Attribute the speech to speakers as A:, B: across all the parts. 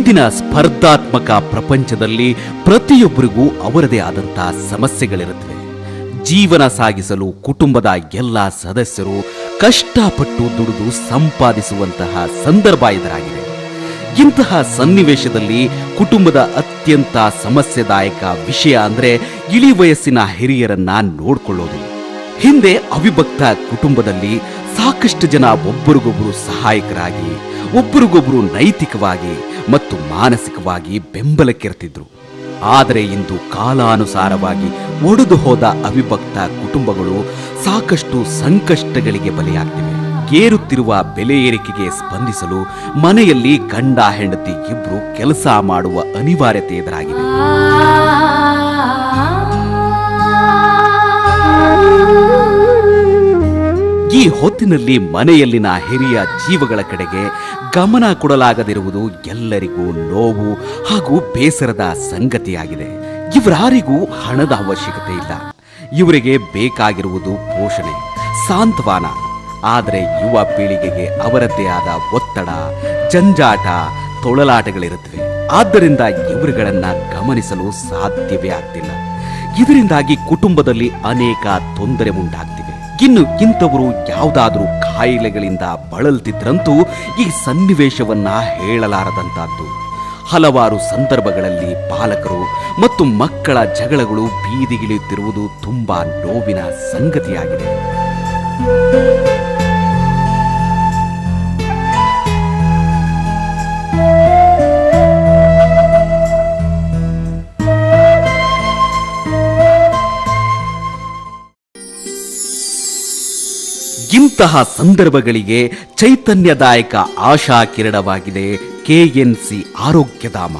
A: ಇಂದಿನ ಸ್ಪರ್ಧಾತ್ಮಕ ಪ್ರಪಂಚದಲ್ಲಿ ಪ್ರತಿಯೊಬ್ಬರಿಗೂ ಅವರದೇ ಆದಂತಹ ಸಮಸ್ಯೆಗಳಿರುತ್ತವೆ ಜೀವನ ಸಾಗಿಸಲು ಕುಟುಂಬದ ಎಲ್ಲ ಸದಸ್ಯರು ಕಷ್ಟಪಟ್ಟು ದುಡಿದು ಸಂಪಾದಿಸುವಂತಹ ಸಂದರ್ಭ ಎದುರಾಗಿದೆ ಇಂತಹ ಸನ್ನಿವೇಶದಲ್ಲಿ ಕುಟುಂಬದ ಅತ್ಯಂತ ಸಮಸ್ಯೆದಾಯಕ ವಿಷಯ ಅಂದ್ರೆ ಇಳಿ ವಯಸ್ಸಿನ ಹಿರಿಯರನ್ನ ನೋಡ್ಕೊಳ್ಳೋದು ಹಿಂದೆ ಅವಿಭಕ್ತ ಕುಟುಂಬದಲ್ಲಿ ಸಾಕಷ್ಟು ಜನ ಒಬ್ಬರಿಗೊಬ್ಬರು ಸಹಾಯಕರಾಗಿ ಒಬ್ಬರಿಗೊಬ್ಬರು ನೈತಿಕವಾಗಿ ಮತ್ತು ಮಾನಸಿಕವಾಗಿ ಬೆಂಬಲಕ್ಕಿರ್ತಿದ್ರು ಆದರೆ ಇಂದು ಕಾಲಾನುಸಾರವಾಗಿ ಒಡೆದು ಹೋದ ಅವಿಭಕ್ತ ಕುಟುಂಬಗಳು ಸಾಕಷ್ಟು ಸಂಕಷ್ಟಗಳಿಗೆ ಬಲಿಯಾಗ್ತಿವೆ ಏರುತ್ತಿರುವ ಬೆಲೆ ಏರಿಕೆಗೆ ಸ್ಪಂದಿಸಲು ಮನೆಯಲ್ಲಿ ಗಂಡ ಹೆಂಡತಿ ಇಬ್ರು ಕೆಲಸ ಮಾಡುವ ಅನಿವಾರ್ಯತೆ ಎದುರಾಗಿದೆ ಈ ಹೊತ್ತಿನಲ್ಲಿ ಮನೆಯಲ್ಲಿನ ಹಿರಿಯ ಜೀವಗಳ ಕಡೆಗೆ ಗಮನ ಕೊಡಲಾಗದಿರುವುದು ಎಲ್ಲರಿಗೂ ನೋವು ಹಾಗೂ ಬೇಸರದ ಸಂಗತಿಯಾಗಿದೆ ಇವರಾರಿಗೂ ಹಣದ ಅವಶ್ಯಕತೆ ಇಲ್ಲ ಇವರಿಗೆ ಬೇಕಾಗಿರುವುದು ಪೋಷಣೆ ಸಾಂತ್ವನ ಆದರೆ ಯುವ ಪೀಳಿಗೆಗೆ ಅವರದ್ದೇ ಆದ ಒತ್ತಡ ಜಂಜಾಟ ತೊಳಲಾಟಗಳಿರುತ್ತವೆ ಆದ್ದರಿಂದ ಇವರುಗಳನ್ನ ಗಮನಿಸಲು ಸಾಧ್ಯವೇ ಆಗ್ತಿಲ್ಲ ಇದರಿಂದಾಗಿ ಕುಟುಂಬದಲ್ಲಿ ಅನೇಕ ತೊಂದರೆ ಉಂಟಾಗ್ತಿವೆ ಇನ್ನು ಇಂಥವರು ಯಾವುದಾದ್ರೂ ಕಾಯಿಲೆಗಳಿಂದ ಬಳಲ್ತಿದ್ರಂತೂ ಈ ಸನ್ನಿವೇಶವನ್ನ ಹೇಳಲಾರದಂತಹದ್ದು ಹಲವಾರು ಸಂದರ್ಭಗಳಲ್ಲಿ ಪಾಲಕರು ಮತ್ತು ಮಕ್ಕಳ ಜಗಳಗಳು ಬೀದಿಗಿಳಿಯುತ್ತಿರುವುದು ತುಂಬಾ ನೋವಿನ ಸಂಗತಿಯಾಗಿದೆ ಇಂತಹ ಸಂದರ್ಭಗಳಿಗೆ ಚೈತನ್ಯದಾಯಕ ಆಶಾ ಕಿರಣವಾಗಿದೆ ಕೆಎನ್ಸಿ ಆರೋಗ್ಯಧಾಮ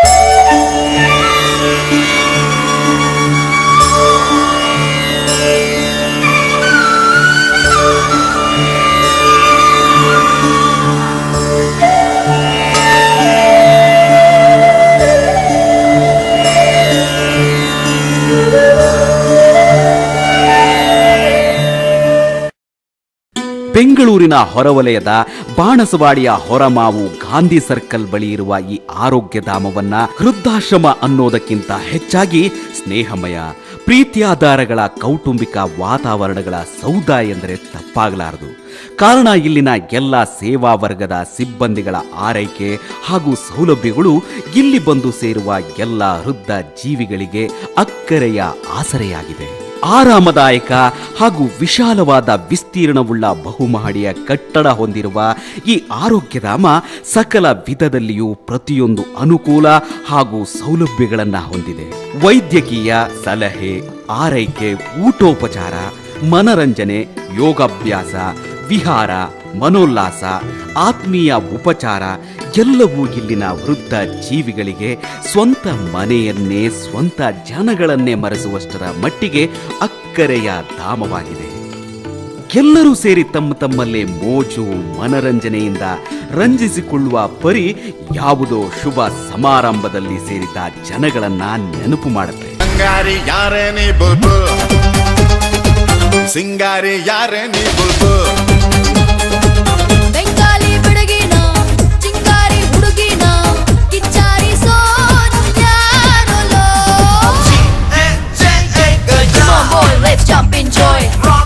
A: ಬೆಂಗಳೂರಿನ ಹೊರವಲಯದ ಬಾಣಸವಾಡಿಯ ಹೊರಮಾವು ಗಾಂಧಿ ಸರ್ಕಲ್ ಬಳಿ ಇರುವ ಈ ಆರೋಗ್ಯಧಾಮವನ್ನ ವೃದ್ಧಾಶ್ರಮ ಅನ್ನೋದಕ್ಕಿಂತ ಹೆಚ್ಚಾಗಿ ಸ್ನೇಹಮಯ ಪ್ರೀತಿಯಾಧಾರಗಳ ಕೌಟುಂಬಿಕ ವಾತಾವರಣಗಳ ಸೌಧ ಎಂದರೆ ತಪ್ಪಾಗಲಾರದು ಕಾರಣ ಇಲ್ಲಿನ ಎಲ್ಲ ಸೇವಾ ವರ್ಗದ ಸಿಬ್ಬಂದಿಗಳ ಆರೈಕೆ ಹಾಗೂ ಸೌಲಭ್ಯಗಳು ಇಲ್ಲಿ ಬಂದು ಸೇರುವ ಎಲ್ಲ ವೃದ್ಧ ಜೀವಿಗಳಿಗೆ ಅಕ್ಕರೆಯ ಆಸರೆಯಾಗಿದೆ ಆರಾಮದಾಯಕ ಹಾಗೂ ವಿಶಾಲವಾದ ವಿಸ್ತೀರ್ಣವುಳ್ಳ ಬಹುಮಹಡಿಯ ಕಟ್ಟಡ ಹೊಂದಿರುವ ಈ ಆರೋಗ್ಯಧಾಮ ಸಕಲ ವಿಧದಲ್ಲಿಯೂ ಪ್ರತಿಯೊಂದು ಅನುಕೂಲ ಹಾಗೂ ಸೌಲಭ್ಯಗಳನ್ನು ಹೊಂದಿದೆ ವೈದ್ಯಕೀಯ ಸಲಹೆ ಆರೈಕೆ ಊಟೋಪಚಾರ ಮನರಂಜನೆ ಯೋಗಾಭ್ಯಾಸ ವಿಹಾರ ಮನೋಲ್ಲಾಸ ಆತ್ಮೀಯ ಉಪಚಾರ ಎಲ್ಲವೂ ಇಲ್ಲಿನ ವೃದ್ಧ ಜೀವಿಗಳಿಗೆ ಸ್ವಂತ ಮನೆಯನ್ನೇ ಸ್ವಂತ ಜನಗಳನ್ನೇ ಮರೆಸುವಷ್ಟರ ಮಟ್ಟಿಗೆ ಅಕ್ಕರೆಯ ಧಾಮವಾಗಿದೆ ಎಲ್ಲರೂ ಸೇರಿ ತಮ್ಮ ತಮ್ಮಲ್ಲೇ ಮೋಜು ಮನರಂಜನೆಯಿಂದ ರಂಜಿಸಿಕೊಳ್ಳುವ ಪರಿ ಯಾವುದೋ ಶುಭ ಸಮಾರಂಭದಲ್ಲಿ ಸೇರಿದ ಜನಗಳನ್ನ ನೆನಪು ಮಾಡುತ್ತೆ
B: ಸಿಂಗಾರಿ ಯಾರೇ ನೀ ಬುಲ್ಬುಲ್ ಸಿಂಗಾರಿ ಯಾರೇ ನೀ ಬುಲ್ಬುಲ್
C: ಬೆಂಗಾಲಿ ಬಿಡುಗಿನ ಚಿಂಗಾರಿ ಹುಡುಗಿನ ಕಿಚ್ಚಾರಿ ಸೋನ್ಯಾರೊಲೋ Come on boy, let's jump in joy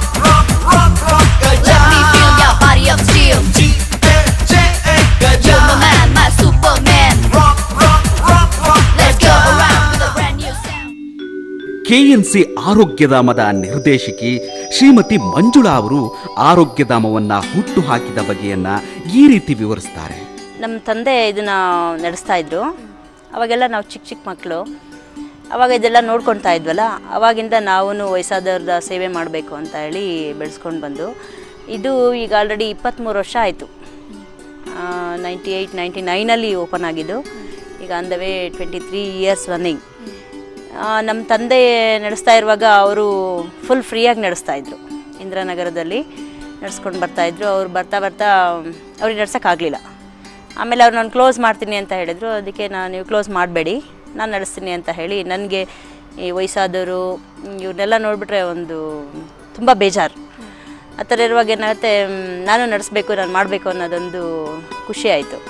C: Let me feel your body of steel You're my man, my superman Let's go around with a brand new sound
A: KNC ಆರೋಗ್ಯಧಾಮದ ನಿರ್ದೇಶಕಿ ಶ್ರೀಮತಿ ಮಂಜುಳಾ ಅವರು ಆರೋಗ್ಯಧಾಮವನ್ನ ಹುಟ್ಟು ಹಾಕಿದ ಬಗೆಯನ್ನ ಈ ರೀತಿ ವಿವರಿಸ್ತಾರೆ
D: ನಮ್ಮ ತಂದೆ ಇದನ್ನು ನಡೆಸ್ತಾ ಇದ್ರು ಅವಾಗೆಲ್ಲ ನಾವು ಚಿಕ್ಕ ಚಿಕ್ಕ ಮಕ್ಕಳು ಅವಾಗ ಇದೆಲ್ಲ ನೋಡ್ಕೊಳ್ತಾ ಇದ್ವಲ್ಲ ಅವಾಗಿಂದ ನಾವು ವಯಸ್ಸಾದವ್ರದ ಸೇವೆ ಮಾಡಬೇಕು ಅಂತ ಹೇಳಿ ಬೆಳೆಸ್ಕೊಂಡು ಬಂದು ಇದು ಈಗ ಆಲ್ರೆಡಿ ಇಪ್ಪತ್ತ್ಮೂರು ವರ್ಷ ಆಯಿತು ನೈಂಟಿ ಏಯ್ಟ್ ನೈಂಟಿ ನೈನಲ್ಲಿ ಓಪನ್ ಆಗಿದ್ದು ಈಗ on the way twenty three years running ನಮ್ಮ ತಂದೆ ನಡೆಸ್ತಾ ಇರುವಾಗ ಅವರು ಫುಲ್ ಫ್ರೀಯಾಗಿ ನಡೆಸ್ತಾ ಇದ್ರು ಇಂದಿರಾನಗರದಲ್ಲಿ ನಡೆಸ್ಕೊಂಡು ಬರ್ತಾಯಿದ್ರು ಅವ್ರು ಬರ್ತಾ ಬರ್ತಾ ಅವ್ರಿಗೆ ನಡ್ಸೋಕ್ಕಾಗಲಿಲ್ಲ ಆಮೇಲೆ ಅವ್ರು ನಾನು ಕ್ಲೋಸ್ ಮಾಡ್ತೀನಿ ಅಂತ ಹೇಳಿದರು ಅದಕ್ಕೆ ನಾನು ನೀವು ಕ್ಲೋಸ್ ಮಾಡಬೇಡಿ ನಾನು ನಡೆಸ್ತೀನಿ ಅಂತ ಹೇಳಿ ನನಗೆ ಈ ವಯಸ್ಸಾದವರು ಇವ್ರನ್ನೆಲ್ಲ ನೋಡಿಬಿಟ್ರೆ ಒಂದು ತುಂಬ ಬೇಜಾರು ಆ ಥರ ಇರುವಾಗ ಏನಾಗುತ್ತೆ ಮ್, ನಾನು ನಡೆಸ್ಬೇಕು ನಾನು ಮಾಡಬೇಕು ಅನ್ನೋದೊಂದು ಖುಷಿ ಆಯಿತು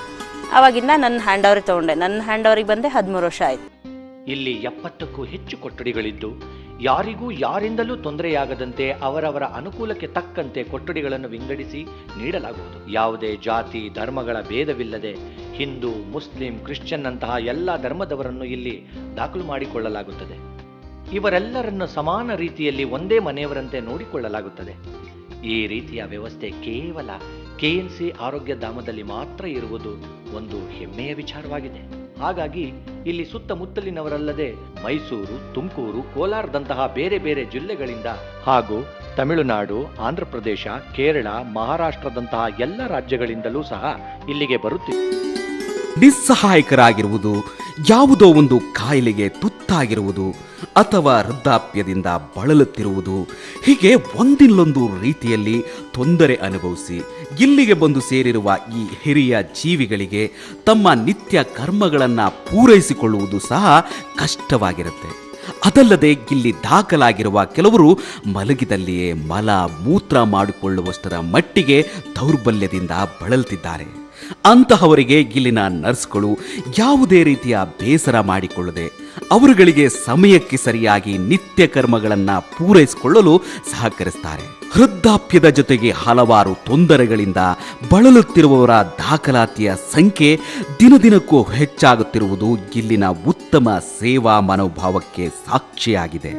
D: ಆವಾಗಿಂದ ನನ್ನ ಹ್ಯಾಂಡ್ ಓವರಿಗೆ ತೊಗೊಂಡೆ ನನ್ನ ಹ್ಯಾಂಡ್ ಓವರಿಗೆ ಬಂದೆ ಹದಿಮೂರು ವರ್ಷ ಆಯಿತು
E: ಇಲ್ಲಿ ಎಪ್ಪತ್ತಕ್ಕೂ ಹೆಚ್ಚು ಕೊಠಡಿಗಳಿದ್ದು ಯಾರಿಗೂ ಯಾರಿಂದಲೂ ತೊಂದರೆಯಾಗದಂತೆ ಅವರವರ ಅನುಕೂಲಕ್ಕೆ ತಕ್ಕಂತೆ ಕೊಠಡಿಗಳನ್ನು ವಿಂಗಡಿಸಿ ನೀಡಲಾಗುವುದು ಯಾವುದೇ ಜಾತಿ ಧರ್ಮಗಳ ಭೇದವಿಲ್ಲದೆ ಹಿಂದೂ ಮುಸ್ಲಿಂ ಕ್ರಿಶ್ಚಿಯನ್ ಅಂತಹ ಎಲ್ಲ ಧರ್ಮದವರನ್ನು ಇಲ್ಲಿ ದಾಖಲು ಮಾಡಿಕೊಳ್ಳಲಾಗುತ್ತದೆ ಇವರೆಲ್ಲರನ್ನು ಸಮಾನ ರೀತಿಯಲ್ಲಿ ಒಂದೇ ಮನೆಯವರಂತೆ ನೋಡಿಕೊಳ್ಳಲಾಗುತ್ತದೆ ಈ ರೀತಿಯ ವ್ಯವಸ್ಥೆ ಕೇವಲ ಕೆಎನ್ಸಿ ಆರೋಗ್ಯ ಧಾಮದಲ್ಲಿ ಮಾತ್ರ ಇರುವುದು ಒಂದು ಹೆಮ್ಮೆಯ ವಿಚಾರವಾಗಿದೆ ಹಾಗಾಗಿ ಇಲ್ಲಿ ಸುತ್ತಮುತ್ತಲಿನವರಲ್ಲದೆ ಮೈಸೂರು ತುಮಕೂರು ಕೋಲಾರದಂತಹ ಬೇರೆ ಬೇರೆ ಜಿಲ್ಲೆಗಳಿಂದ ಹಾಗೂ ತಮಿಳುನಾಡು ಆಂಧ್ರಪ್ರದೇಶ ಕೇರಳ ಮಹಾರಾಷ್ಟ್ರದಂತಹ ಎಲ್ಲ ರಾಜ್ಯಗಳಿಂದಲೂ ಸಹ ಇಲ್ಲಿಗೆ ಬರುತ್ತಿದೆ
A: ನಿಸ್ಸಹಾಯಕರಾಗಿರುವುದು ಯಾವುದೋ ಒಂದು ಕಾಯಿಲೆಗೆ ತುತ್ತಾಗಿರುವುದು ಅಥವಾ ವೃದ್ಧಾಪ್ಯದಿಂದ ಬಳಲುತ್ತಿರುವುದು ಹೀಗೆ ಒಂದಿಲ್ಲೊಂದು ರೀತಿಯಲ್ಲಿ ತೊಂದರೆ ಅನುಭವಿಸಿ ಇಲ್ಲಿಗೆ ಬಂದು ಸೇರಿರುವ ಈ ಹಿರಿಯ ಜೀವಿಗಳಿಗೆ ತಮ್ಮ ನಿತ್ಯ ಕರ್ಮಗಳನ್ನು ಪೂರೈಸಿಕೊಳ್ಳುವುದು ಸಹ ಕಷ್ಟವಾಗಿರುತ್ತೆ ಅದಲ್ಲದೆ ಇಲ್ಲಿ ದಾಖಲಾಗಿರುವ ಕೆಲವರು ಮಲಗಿದಲ್ಲಿಯೇ ಮಲ ಮೂತ್ರ ಮಾಡಿಕೊಳ್ಳುವಷ್ಟರ ಮಟ್ಟಿಗೆ ದೌರ್ಬಲ್ಯದಿಂದ ಬಳಲ್ತಿದ್ದಾರೆ ಅಂತಹವರಿಗೆ ಇಲ್ಲಿನ ನರ್ಸ್ಗಳು ಯಾವುದೇ ರೀತಿಯ ಬೇಸರ ಮಾಡಿಕೊಳ್ಳದೆ ಅವರುಗಳಿಗೆ ಸಮಯಕ್ಕೆ ಸರಿಯಾಗಿ ನಿತ್ಯ ಕರ್ಮಗಳನ್ನು ಪೂರೈಸಿಕೊಳ್ಳಲು ಸಹಕರಿಸ್ತಾರೆ ವೃದ್ಧಾಪ್ಯದ ಜೊತೆಗೆ ಹಲವಾರು ತೊಂದರೆಗಳಿಂದ ಬಳಲುತ್ತಿರುವವರ ದಾಖಲಾತಿಯ ಸಂಖ್ಯೆ ದಿನದಿನಕ್ಕೂ ಹೆಚ್ಚಾಗುತ್ತಿರುವುದು ಇಲ್ಲಿನ ಉತ್ತಮ ಸೇವಾ ಮನೋಭಾವಕ್ಕೆ ಸಾಕ್ಷಿಯಾಗಿದೆ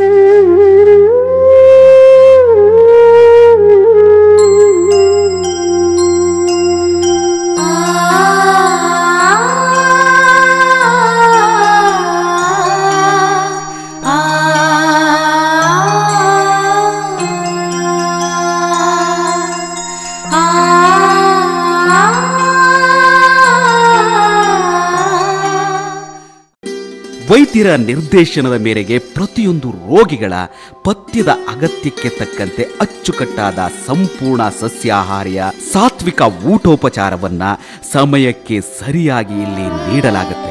A: ವೈದ್ಯರ ನಿರ್ದೇಶನದ ಮೇರೆಗೆ ಪ್ರತಿಯೊಂದು ರೋಗಿಗಳ ಪಥ್ಯದ ಅಗತ್ಯಕ್ಕೆ ತಕ್ಕಂತೆ ಅಚ್ಚುಕಟ್ಟಾದ ಸಂಪೂರ್ಣ ಸಸ್ಯಾಹಾರಿಯ ಸಾತ್ವಿಕ ಊಟೋಪಚಾರವನ್ನ ಸಮಯಕ್ಕೆ ಸರಿಯಾಗಿ ಇಲ್ಲಿ ನೀಡಲಾಗುತ್ತೆ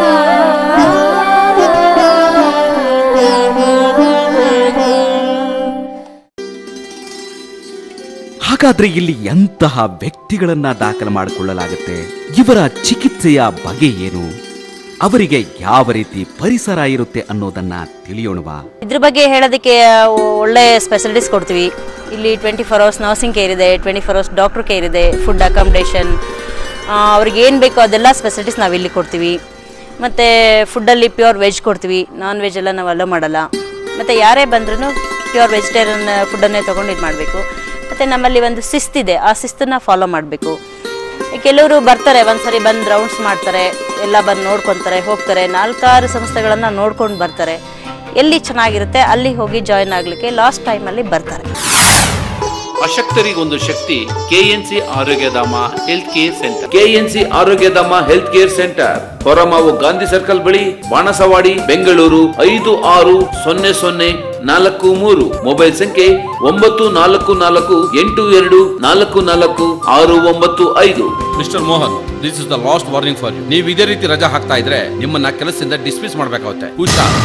A: ಹಾಗಾದ್ರೆ ಇಲ್ಲಿ ಎಂತಹ ವ್ಯಕ್ತಿಗಳನ್ನ ದಾಖಲು ಮಾಡಿಕೊಳ್ಳಲಾಗುತ್ತೆ ಇವರ ಚಿಕಿತ್ಸೆಯ ಬಗೆ ಏನು ಅವರಿಗೆ ಯಾವ ರೀತಿ ಪರಿಸರ ಇರುತ್ತೆ ಅನ್ನೋದನ್ನ ತಿಳಿಯೋಣವಾ
D: ಇದ್ರ ಬಗ್ಗೆ ಹೇಳೋದಕ್ಕೆ ಒಳ್ಳೆ ಸ್ಪೆಷಲಿಟೀಸ್ ಕೊಡ್ತೀವಿ ಇಲ್ಲಿ twenty four hours nursing care ಇದೆ twenty four hours doctor care ಇದೆ ಫುಡ್ ಅಕಾಮಿಡೇಷನ್ ಅವ್ರಿಗೆ ಏನು ಬೇಕೋ ಅದೆಲ್ಲ ಸ್ಪೆಷಲಿಟೀಸ್ ನಾವು ಇಲ್ಲಿ ಕೊಡ್ತೀವಿ ಮತ್ತು ಫುಡ್ಡಲ್ಲಿ ಪ್ಯೂರ್ ವೆಜ್ ಕೊಡ್ತೀವಿ ನಾನ್ ವೆಜ್ ಎಲ್ಲ ನಾವು ಅಲೋ ಮಾಡಲ್ಲ ಮತ್ತು ಯಾರೇ ಬಂದ್ರೂ ಪ್ಯೂರ್ ವೆಜಿಟೇರಿಯನ್ ಫುಡ್ಡನ್ನೇ ತೊಗೊಂಡು ಇದು ಮಾಡಬೇಕು ಮತ್ತು ನಮ್ಮಲ್ಲಿ ಒಂದು ಶಿಸ್ತಿದೆ ಆ ಶಿಸ್ತನ್ನು ಫಾಲೋ ಮಾಡಬೇಕು ಕೆಲವರು ಬರ್ತಾರೆ ಒಂದ್ಸರಿ ಬಂದು ರೌಂಡ್ಸ್ ಮಾಡ್ತಾರೆ ಎಲ್ಲ ಬಂದು ನೋಡ್ಕೊತಾರೆ ಹೋಗ್ತಾರೆ ನಾಲ್ಕಾರು ಸಂಸ್ಥೆಗಳನ್ನು ನೋಡ್ಕೊಂಡು ಬರ್ತಾರೆ ಎಲ್ಲಿ ಚೆನ್ನಾಗಿರುತ್ತೆ ಅಲ್ಲಿ ಹೋಗಿ ಜಾಯ್ನ್ ಆಗಲಿಕ್ಕೆ ಲಾಸ್ಟ್ ಟೈಮಲ್ಲಿ ಬರ್ತಾರೆ
F: ಅಶಕ್ತರಿಗೊಂದು ಶಕ್ತಿ KNC Arogyadhama health care centre KNC Arogyadhama health care centre Horamavu Gandhi circle ಬಳಿ ಬಾಣಸವಾಡಿ ಬೆಂಗಳೂರು ಐದು ಆರು ಸೊನ್ನೆ ಸೊನ್ನೆ ನಾಲ್ಕು ಮೂರು ಮೊಬೈಲ್ ಸಂಖ್ಯೆ ಒಂಬತ್ತು ನಾಲ್ಕು ನಾಲ್ಕು ಎಂಟು ಎರಡು ನಾಲ್ಕು ನಾಲ್ಕು ಆರು ಒಂಬತ್ತು ಐದು
G: mister Mohan this is the last warning for you ನೀವು ಇದೇ ರೀತಿ ರಜಾ ಹಾಕ್ತಾ ಇದ್ರೆ ನಿಮ್ಮನ್ನ ಕೆಲಸದಿಂದ ಡಿಸ್ಮಿಸ್ ಮಾಡ್ಬೇಕಾಗುತ್ತೆ ಹುಷಾರ್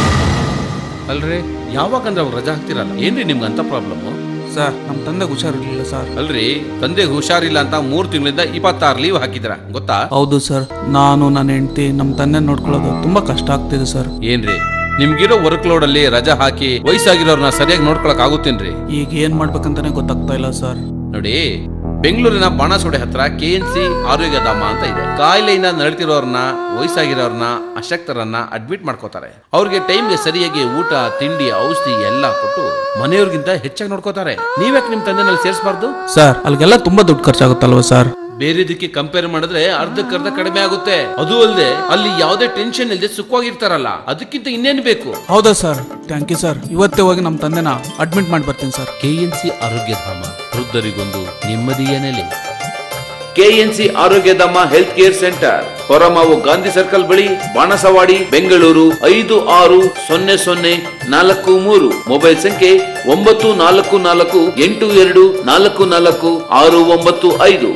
G: ಅಲ್ರಿ ಯಾವಾಗಂದ್ರೆ ಅವ್ರು ರಜಾ ಹಾಕ್ತಿರಲ್ಲ ಏನ್ರಿ ನಿಮ್ಗೆ ಅಂತ ಪ್ರಾಬ್ಲಮ್
H: ಸರ್ ನಮ್ಮ ತಂದೆಗೆ ಹುಷಾರಿರ್ಲಿಲ್ಲ ಸರ್
G: ಅಲ್ರಿ ತಂದೆಗೆ ಹುಷಾರಿಲ್ಲ ಅಂತ ಮೂರ್ ತಿಂಗಳಿಂದ ಇಪ್ಪತ್ತಾರು ಲೀವ್ ಹಾಕಿದ್ರ ಗೊತ್ತಾ
H: ಹೌದು ಸರ್ ನಾನು ನನ್ನ ಹೆಂಡತಿ ನಮ್ಮ ತಂದೆ ನೋಡ್ಕೊಳ್ಳೋದು ತುಂಬಾ ಕಷ್ಟ ಆಗ್ತಿದೆ ಸರ್
G: ಏನ್ರಿ ನಿಮ್ಗಿರೋ ವರ್ಕ್ ಲೋಡ್ ಅಲ್ಲಿ ರಜಾ ಹಾಕಿ ವಯಸ್ಸಾಗಿರೋರ್ನ ಸರಿಯಾಗಿ ನೋಡ್ಕೊಳಕ್ ಆಗುತ್ತೇನ್ರಿ
H: ಈಗ ಏನ್ ಮಾಡ್ಬೇಕಂತಾನೆ ಗೊತ್ತಾಗ್ತಾ ಇಲ್ಲ ಸರ್
G: ನೋಡಿ ಬೆಂಗಳೂರಿನ ಬಾಣಸೋಡೆ ಹತ್ರ ಕೆ ಎನ್ ಸಿ ಆರೋಗ್ಯಧಾಮ ಅಂತ ಇದೆ ಕಾಯಿಲೆಯಿಂದ ನರಳ್ತಿರೋರ್ನ ವಯಸ್ಸಾಗಿರೋರ್ನ ಅಶಕ್ತರನ್ನ ಅಡ್ಮಿಟ್ ಮಾಡ್ಕೋತಾರೆ ಅವ್ರಿಗೆ ಟೈಮ್ಗೆ ಸರಿಯಾಗಿ ಊಟ ತಿಂಡಿ ಔಷಧಿ ಎಲ್ಲ ಕೊಟ್ಟು ಮನೆಯವ್ರಿಗಿಂತ ಹೆಚ್ಚಾಗಿ ನೋಡ್ಕೋತಾರೆ ನೀವ್ಯಾಕೆ ನಿಮ್ ತಂದೆನಲ್ಲಿ ಸೇರಿಸಬಾರ್ದು
H: ಸರ್ ಅಲ್ಲಿಗೆಲ್ಲ ತುಂಬಾ ದುಡ್ಡು ಖರ್ಚಾಗುತ್ತಲ್ವ ಸರ್
G: ಬೇರೆದಕ್ಕೆ ಕಂಪೇರ್ ಮಾಡಿದ್ರೆ ಅರ್ಧಕ್ಕರ್ಧ ಕಡಿಮೆ ಆಗುತ್ತೆ ಅದು ಅಲ್ಲದೆ ಅಲ್ಲಿ ಯಾವುದೇ ಟೆನ್ಷನ್ ಇಲ್ಲದೆ ಸುಖವಾಗಿರ್ತಾರಲ್ಲ ಅದಕ್ಕಿಂತ ಇನ್ನೇನು ಬೇಕು
H: ಹೌದಾ ಸರ್ ಥ್ಯಾಂಕ್ ಯು ಸರ್ ಇವತ್ತೇ ಹೋಗಿ ನಮ್ಮ ತಂದೆನ ಅಡ್ಮಿಟ್ ಮಾಡಿ ಬರ್ತೀನಿ ಸರ್
G: ಕೆಎನ್ಸಿ ಆರೋಗ್ಯಧಾಮ ವೃದ್ಧರಿಗೊಂದು ನೆಮ್ಮದಿಯ ನೆಲೆ
F: KNC Arogyadhama health care centre Horamavu Gandhi circle ಬಳಿ ಬಾಣಸವಾಡಿ ಬೆಂಗಳೂರು ಐದು ಆರು ಸೊನ್ನೆ ಸೊನ್ನೆ ನಾಲ್ಕು ಮೂರು ಮೊಬೈಲ್ ಸಂಖ್ಯೆ ಒಂಬತ್ತು ನಾಲ್ಕು ನಾಲ್ಕು ಎಂಟು ಎರಡು ನಾಲ್ಕು ನಾಲ್ಕು ಆರು ಒಂಬತ್ತು ಐದು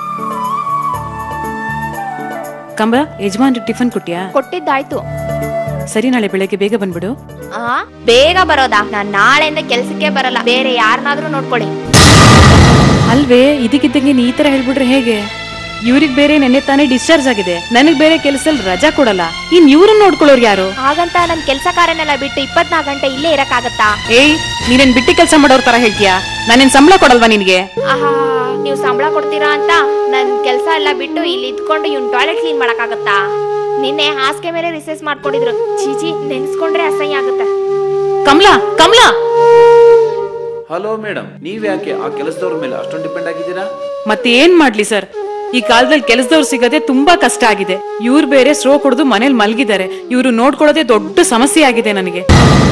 I: ಕಂಬ ಯಜಮಾನ್ರಿಗೆ ಟಿಫನ್ ಕೊಟ್ಯಾ
J: ಕೊಟ್ಟಿದ್ದಾಯ್ತು
I: ಸರಿ ನಾಳೆ ಬೆಳಗ್ಗೆ ಬೇಗ ಬಂದ್ಬಿಡು
J: ಆ ಬೇಗ ಬರೋದಾ ನಾನ್ ನಾಳೆಯಿಂದ ಕೆಲ್ಸಕ್ಕೆ ಬರಲ್ಲ ಬೇರೆ ಯಾರನ್ನಾದ್ರೂ ನೋಡ್ಕೊಳ್ಳಿ
I: ಅಲ್ವೇ ಇದಕ್ಕಿದ್ದಂಗೆ ನೀ ಈ ತರ ಹೇಳ್ಬಿಟ್ರೆ ಹೇಗೆ ಇವ್ರಿಗೆ ಬೇರೆ ನೆನ್ನೆ ತಾನೇ ಡಿಸ್ಚಾರ್ಜ್ ಆಗಿದೆ ನನಗ್ ಬೇರೆ ಕೆಲಸದಲ್ಲಿ ರಜಾ ಕೊಡಲ್ಲ ಇನ್ ಇವ್ರನ್ನ ನೋಡ್ಕೊಳ್ಳೋರು ಯಾರು
J: ಹಾಗಂತ ನನ್ ಕೆಲ್ಸ ಕಾರ್ಯನೆಲ್ಲ ಬಿಟ್ಟು ಇಪ್ಪತ್ನಾಲ್ಕು ಗಂಟೆ ಇಲ್ಲೇ ಇರಕ್ಕಾಗತ್ತಾ
I: ಏಯ್ ನೀನೇನ್ ಬಿಟ್ಟಿ ಕೆಲಸ ಮಾಡೋರ್ ತರ ಹೇಳ್ತೀಯಾ ನಾನೇನ್ ಸಂಬಳ ಕೊಡಲ್ವಾ ನಿನ್ಗೆ
J: ಆಹಾ ನೀವು ಸಂಬಳ ಕೊಡ್ತೀರಾ ಅಂತ ನನ್ ಕೆಲ್ಸ ಎಲ್ಲ ಬಿಟ್ಟು ಇಲ್ಲಿ ಇದ್ಕೊಂಡು ಇವ್ನ್ ಟಾಯ್ಲೆಟ್ ಕ್ಲೀನ್ ಮಾಡಕ್ಕಾಗತ್ತಾ ನಿನ್ನೆ ಹಾಸಿಗೆ ಮೇಲೆ ರಿಸರ್ಚ್ ಮಾಡ್ಕೊಂಡಿದ್ರು ಚೀಚಿ ನೆನ್ಸ್ಕೊಂಡ್ರೆ ಅಸಹ್ಯ ಆಗುತ್ತೆ
I: ಕಮಲಾ ಕಮಲಾ
F: ಹಲೋ ಮೇಡಮ್ ನೀವ್ ಯಾಕೆ ಆ ಕೆಲಸದವ್ರ ಮೇಲೆ ಅಷ್ಟೊಂದು ಡಿಪೆಂಡ್ ಆಗಿದ್ದೀರಾ
I: ಮತ್ತೆ ಏನ್ ಮಾಡ್ಲಿ ಸರ್ ಈ ಕಾಲದಲ್ಲಿ ಕೆಲಸದವ್ರು ಸಿಗದೆ ತುಂಬಾ ಕಷ್ಟ ಆಗಿದೆ ಇವ್ರು ಬೇರೆ ಸ್ಟ್ರೋ ಕುಡಿದು ಮನೇಲಿ ಮಲ್ಗಿದ್ದಾರೆ ಇವ್ರು ನೋಡ್ಕೊಳ್ಳೋದೇ ದೊಡ್ಡ ಸಮಸ್ಯೆ ಆಗಿದೆ ನನಗೆ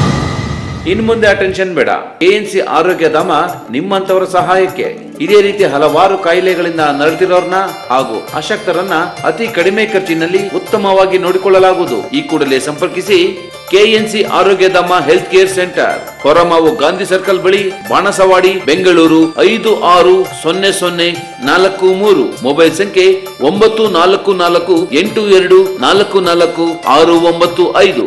F: ಇನ್ ಮುಂದೆ ಅಟೆನ್ಷನ್ ಬೇಡ ಎಎನ್ಸಿ ಆರೋಗ್ಯಧಾಮ ನಿಮ್ಮಂತವರ ಸಹಾಯಕ್ಕೆ ಇದೇ ರೀತಿ ಹಲವಾರು ಕಾಯಿಲೆಗಳಿಂದ ನರಳಿರೋರ್ನ ಹಾಗೂ ಅಶಕ್ತರನ್ನ ಅತಿ ಕಡಿಮೆ ಖರ್ಚಿನಲ್ಲಿ ಉತ್ತಮವಾಗಿ ನೋಡಿಕೊಳ್ಳಲಾಗುವುದು ಈ ಕೂಡಲೇ ಸಂಪರ್ಕಿಸಿ KNC Arogyadhama health care centre Horamavu Gandhi circle ಬಳಿ ಬಾಣಸವಾಡಿ ಬೆಂಗಳೂರು ಐದು ಆರು ಸೊನ್ನೆ ಸೊನ್ನೆ ನಾಲ್ಕು ಮೂರು ಮೊಬೈಲ್ ಸಂಖ್ಯೆ ಒಂಬತ್ತು ನಾಲ್ಕು ನಾಲ್ಕು ಎಂಟು ಎರಡು ನಾಲ್ಕು ನಾಲ್ಕು ಆರು ಒಂಬತ್ತು ಐದು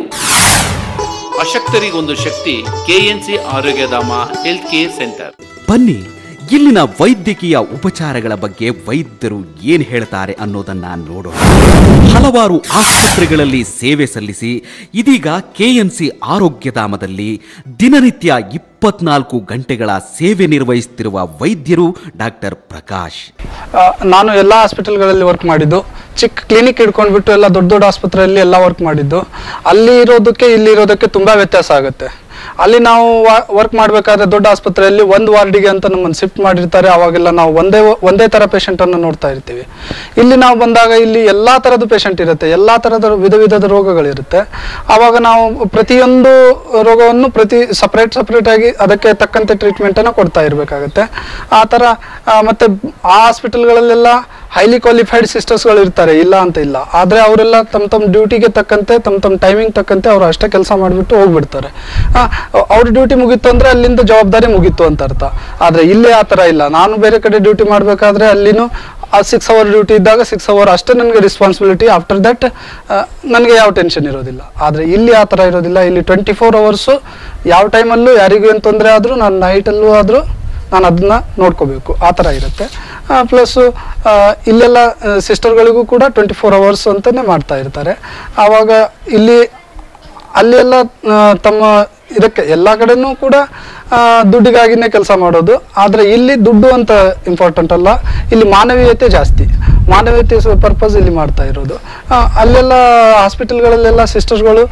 F: ಅಶಕ್ತರಿಗೊಂದು ಶಕ್ತಿ KNC Arogyadhama health care centre
A: ಬನ್ನಿ ಇಲ್ಲಿನ ವೈದ್ಯಕೀಯ ಉಪಚಾರಗಳ ಬಗ್ಗೆ ವೈದ್ಯರು ಏನ್ ಹೇಳ್ತಾರೆ ಅನ್ನೋದನ್ನ ನೋಡೋಣ ಹಲವಾರು ಆಸ್ಪತ್ರೆಗಳಲ್ಲಿ ಸೇವೆ ಸಲ್ಲಿಸಿ ಇದೀಗ ಕೆಎಂಸಿ ಆರೋಗ್ಯಧಾಮದಲ್ಲಿ ದಿನನಿತ್ಯ ಇಪ್ಪತ್ನಾಲ್ಕು ಗಂಟೆಗಳ ಸೇವೆ ನಿರ್ವಹಿಸುತ್ತಿರುವ ವೈದ್ಯರು ಡಾಕ್ಟರ್ ಪ್ರಕಾಶ್
H: ಆ, ನಾನು ಎಲ್ಲ ಹಾಸ್ಪಿಟಲ್ಗಳಲ್ಲಿ ವರ್ಕ್ ಮಾಡಿದ್ದು ಚಿಕ್ಕ ಕ್ಲಿನಿಕ್ ಹಿಡ್ಕೊಂಡ್ಬಿಟ್ಟು ಎಲ್ಲ ದೊಡ್ಡ ದೊಡ್ಡ ಆಸ್ಪತ್ರೆಯಲ್ಲಿ ಎಲ್ಲ ವರ್ಕ್ ಮಾಡಿದ್ದು ಅಲ್ಲಿ ಇರೋದಕ್ಕೆ ಇಲ್ಲಿ ಇರೋದಕ್ಕೆ ತುಂಬ ವ್ಯತ್ಯಾಸ ಆಗುತ್ತೆ ಅಲ್ಲಿ ನಾವು ವರ್ಕ್ ಮಾಡಬೇಕಾದ್ರೆ ದೊಡ್ಡ ಆಸ್ಪತ್ರೆಯಲ್ಲಿ ಒಂದು ವಾರ್ಡಿಗೆ ಅಂತ ನಮ್ಮನ್ನು ಶಿಫ್ಟ್ ಮಾಡಿರ್ತಾರೆ ಅವಾಗೆಲ್ಲ ನಾವು ಒಂದೇ ಒಂದೇ ಥರ ಪೇಷಂಟನ್ನು ನೋಡ್ತಾ ಇರ್ತೀವಿ ಇಲ್ಲಿ ನಾವು ಬಂದಾಗ ಇಲ್ಲಿ ಎಲ್ಲ ಥರದ ಪೇಷಂಟ್ ಇರುತ್ತೆ ಎಲ್ಲ ಥರದ ವಿಧ ವಿಧದ ರೋಗಗಳಿರುತ್ತೆ ಆವಾಗ ನಾವು ಪ್ರತಿಯೊಂದು ರೋಗವನ್ನು ಪ್ರತಿ ಸಪ್ರೇಟ್ ಸಪ್ರೇಟ್ ಆಗಿ ಅದಕ್ಕೆ ತಕ್ಕಂತೆ ಟ್ರೀಟ್ಮೆಂಟನ್ನು ಕೊಡ್ತಾ ಇರಬೇಕಾಗತ್ತೆ ಆ ಥರ ಆ, ಮತ್ತೆ ಆ ಹಾಸ್ಪಿಟಲ್ಗಳಲ್ಲೆಲ್ಲ ಹೈಲಿ ಕ್ವಾಲಿಫೈಡ್ ಸಿಸ್ಟರ್ಸ್ಗಳು ಇರ್ತಾರೆ ಇಲ್ಲ ಅಂತ ಇಲ್ಲ ಆದರೆ ಅವರೆಲ್ಲ ತಮ್ಮ ತಮ್ಮ ಡ್ಯೂಟಿಗೆ ತಕ್ಕಂತೆ ತಮ್ಮ ತಮ್ಮ ಟೈಮಿಂಗ್ ತಕ್ಕಂತೆ ಅವರು ಅಷ್ಟೇ ಕೆಲಸ ಮಾಡಿಬಿಟ್ಟು ಹೋಗ್ಬಿಡ್ತಾರೆ ಅವ್ರ ಡ್ಯೂಟಿ ಮುಗೀತು ಅಂದರೆ ಅಲ್ಲಿಂದ ಜವಾಬ್ದಾರಿ ಮುಗೀತು ಅಂತ ಅರ್ಥ ಆದರೆ ಇಲ್ಲಿ ಆ ಥರ ಇಲ್ಲ ನಾನು ಬೇರೆ ಕಡೆ ಡ್ಯೂಟಿ ಮಾಡಬೇಕಾದ್ರೆ ಅಲ್ಲಿನೂ ಆ ಸಿಕ್ಸ್ ಅವರ್ ಡ್ಯೂಟಿ ಇದ್ದಾಗ ಸಿಕ್ಸ್ ಅವರ್ ಅಷ್ಟೇ ನನಗೆ ರೆಸ್ಪಾನ್ಸಿಬಿಲಿಟಿ ಆಫ್ಟರ್ ದಟ್ ನನಗೆ ಯಾವ ಟೆನ್ಷನ್ ಇರೋದಿಲ್ಲ ಆದರೆ ಇಲ್ಲಿ ಆ ಥರ ಇರೋದಿಲ್ಲ ಇಲ್ಲಿ ಟ್ವೆಂಟಿ ಫೋರ್ ಅವರ್ಸು ಯಾವ ಟೈಮಲ್ಲೂ ಯಾರಿಗೂ ಏನು ತೊಂದರೆ ಆದರೂ ನಾನು ನೈಟಲ್ಲೂ ಆದರೂ ನಾನು ಅದನ್ನ ನೋಡ್ಕೋಬೇಕು ಆ ಥರ ಇರುತ್ತೆ ಪ್ಲಸ್ಸು ಇಲ್ಲೆಲ್ಲ ಸಿಸ್ಟರ್ಗಳಿಗೂ ಕೂಡ ಟ್ವೆಂಟಿ ಫೋರ್ ಅವರ್ಸ್ ಅಂತಲೇ ಮಾಡ್ತಾ ಇರ್ತಾರೆ ಆವಾಗ ಇಲ್ಲಿ ಅಲ್ಲಿ ಎಲ್ಲ ಆ, ತಮ್ಮ ಇದಕ್ಕೆ ಎಲ್ಲ ಕಡೆನೂ ಕೂಡ ಆ, ದುಡ್ಡಿಗಾಗಿನೇ ಕೆಲಸ ಮಾಡೋದು ಆದರೆ ಇಲ್ಲಿ ದುಡ್ಡು ಅಂತ ಇಂಪಾರ್ಟೆಂಟ್ ಅಲ್ಲ ಇಲ್ಲಿ ಮಾನವೀಯತೆ ಜಾಸ್ತಿ ಮಾನವೀಯತೆ ಪರ್ಪಸ್ ಇಲ್ಲಿ ಮಾಡ್ತಾ ಇರೋದು ಆ, ಅಲ್ಲೆಲ್ಲ ಹಾಸ್ಪಿಟಲ್ಗಳಲ್ಲೆಲ್ಲ ಸಿಸ್ಟರ್ಸ್ಗಳು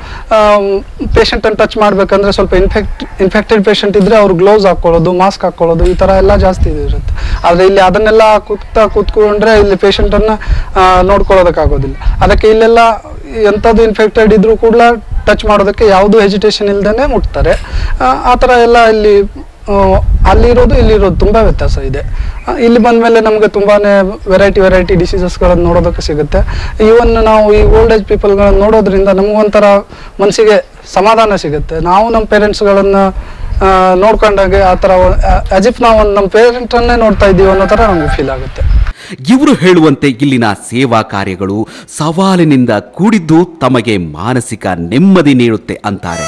H: ಪೇಷಂಟನ್ನು ಟಚ್ ಮಾಡಬೇಕಂದ್ರೆ ಸ್ವಲ್ಪ ಇನ್ಫೆಕ್ಟ್ ಇನ್ಫೆಕ್ಟೆಡ್ ಪೇಷಂಟ್ ಇದ್ದರೆ ಅವ್ರು ಗ್ಲೌಸ್ ಹಾಕ್ಕೊಳ್ಳೋದು ಮಾಸ್ಕ್ ಹಾಕ್ಕೊಳ್ಳೋದು ಈ ಥರ ಎಲ್ಲ ಜಾಸ್ತಿ ಇದು ಇರುತ್ತೆ ಆದರೆ ಇಲ್ಲಿ ಅದನ್ನೆಲ್ಲ ಕೂತ್ತಾ ಕೂತ್ಕೊಂಡ್ರೆ ಇಲ್ಲಿ ಪೇಷಂಟನ್ನು ನೋಡ್ಕೊಳ್ಳೋದಕ್ಕಾಗೋದಿಲ್ಲ ಅದಕ್ಕೆ ಇಲ್ಲೆಲ್ಲ ಎಂಥದ್ದು ಇನ್ಫೆಕ್ಟೆಡ್ ಇದ್ರೂ ಕೂಡ ಟಚ್ ಮಾಡೋದಕ್ಕೆ ಯಾವುದೂ ಹೆಜಿಟೇಷನ್ ಇಲ್ದೇ ಮುಟ್ತಾರೆ ಆ, ಆ ಥರ ಎಲ್ಲ ಇಲ್ಲಿ ಆ, ಅಲ್ಲಿರೋದು ಇಲ್ಲಿರೋದು ತುಂಬ ವ್ಯತ್ಯಾಸ ಇದೆ ಆ, ಇಲ್ಲಿ ಬಂದಮೇಲೆ ನಮಗೆ ತುಂಬಾ ವೆರೈಟಿ ವೆರೈಟಿ ಡಿಸೀಸಸ್ಗಳನ್ನು ನೋಡೋದಕ್ಕೆ ಸಿಗುತ್ತೆ ಈವನ್ ನಾವು ಈ ಓಲ್ಡ್ ಏಜ್ ಪೀಪಲ್ಗಳನ್ನು ನೋಡೋದ್ರಿಂದ ನಮಗೊಂಥರ ಮನಸ್ಸಿಗೆ ಸಮಾಧಾನ ಸಿಗುತ್ತೆ ನಾವು ನಮ್ಮ ಪೇರೆಂಟ್ಸ್ಗಳನ್ನು ನೋಡ್ಕೊಂಡಾಗೆ ಆ ಥರ ಆಸ್ ಇಫ್ ನಾವು ಒಂದು ನಮ್ಮ ಪೇರೆಂಟನ್ನೇ ನೋಡ್ತಾ ಇದ್ದೀವಿ ಅನ್ನೋ ಥರ ನಮಗೆ ಫೀಲ್ ಆಗುತ್ತೆ
A: ಇವರು ಹೇಳುವಂತೆ ಇಲ್ಲಿನ ಸೇವಾ ಕಾರ್ಯಗಳು ಸವಾಲಿನಿಂದ ಕೂಡಿದ್ದು ತಮಗೆ ಮಾನಸಿಕ ನೆಮ್ಮದಿ ನೀಡುತ್ತೆ ಅಂತಾರೆ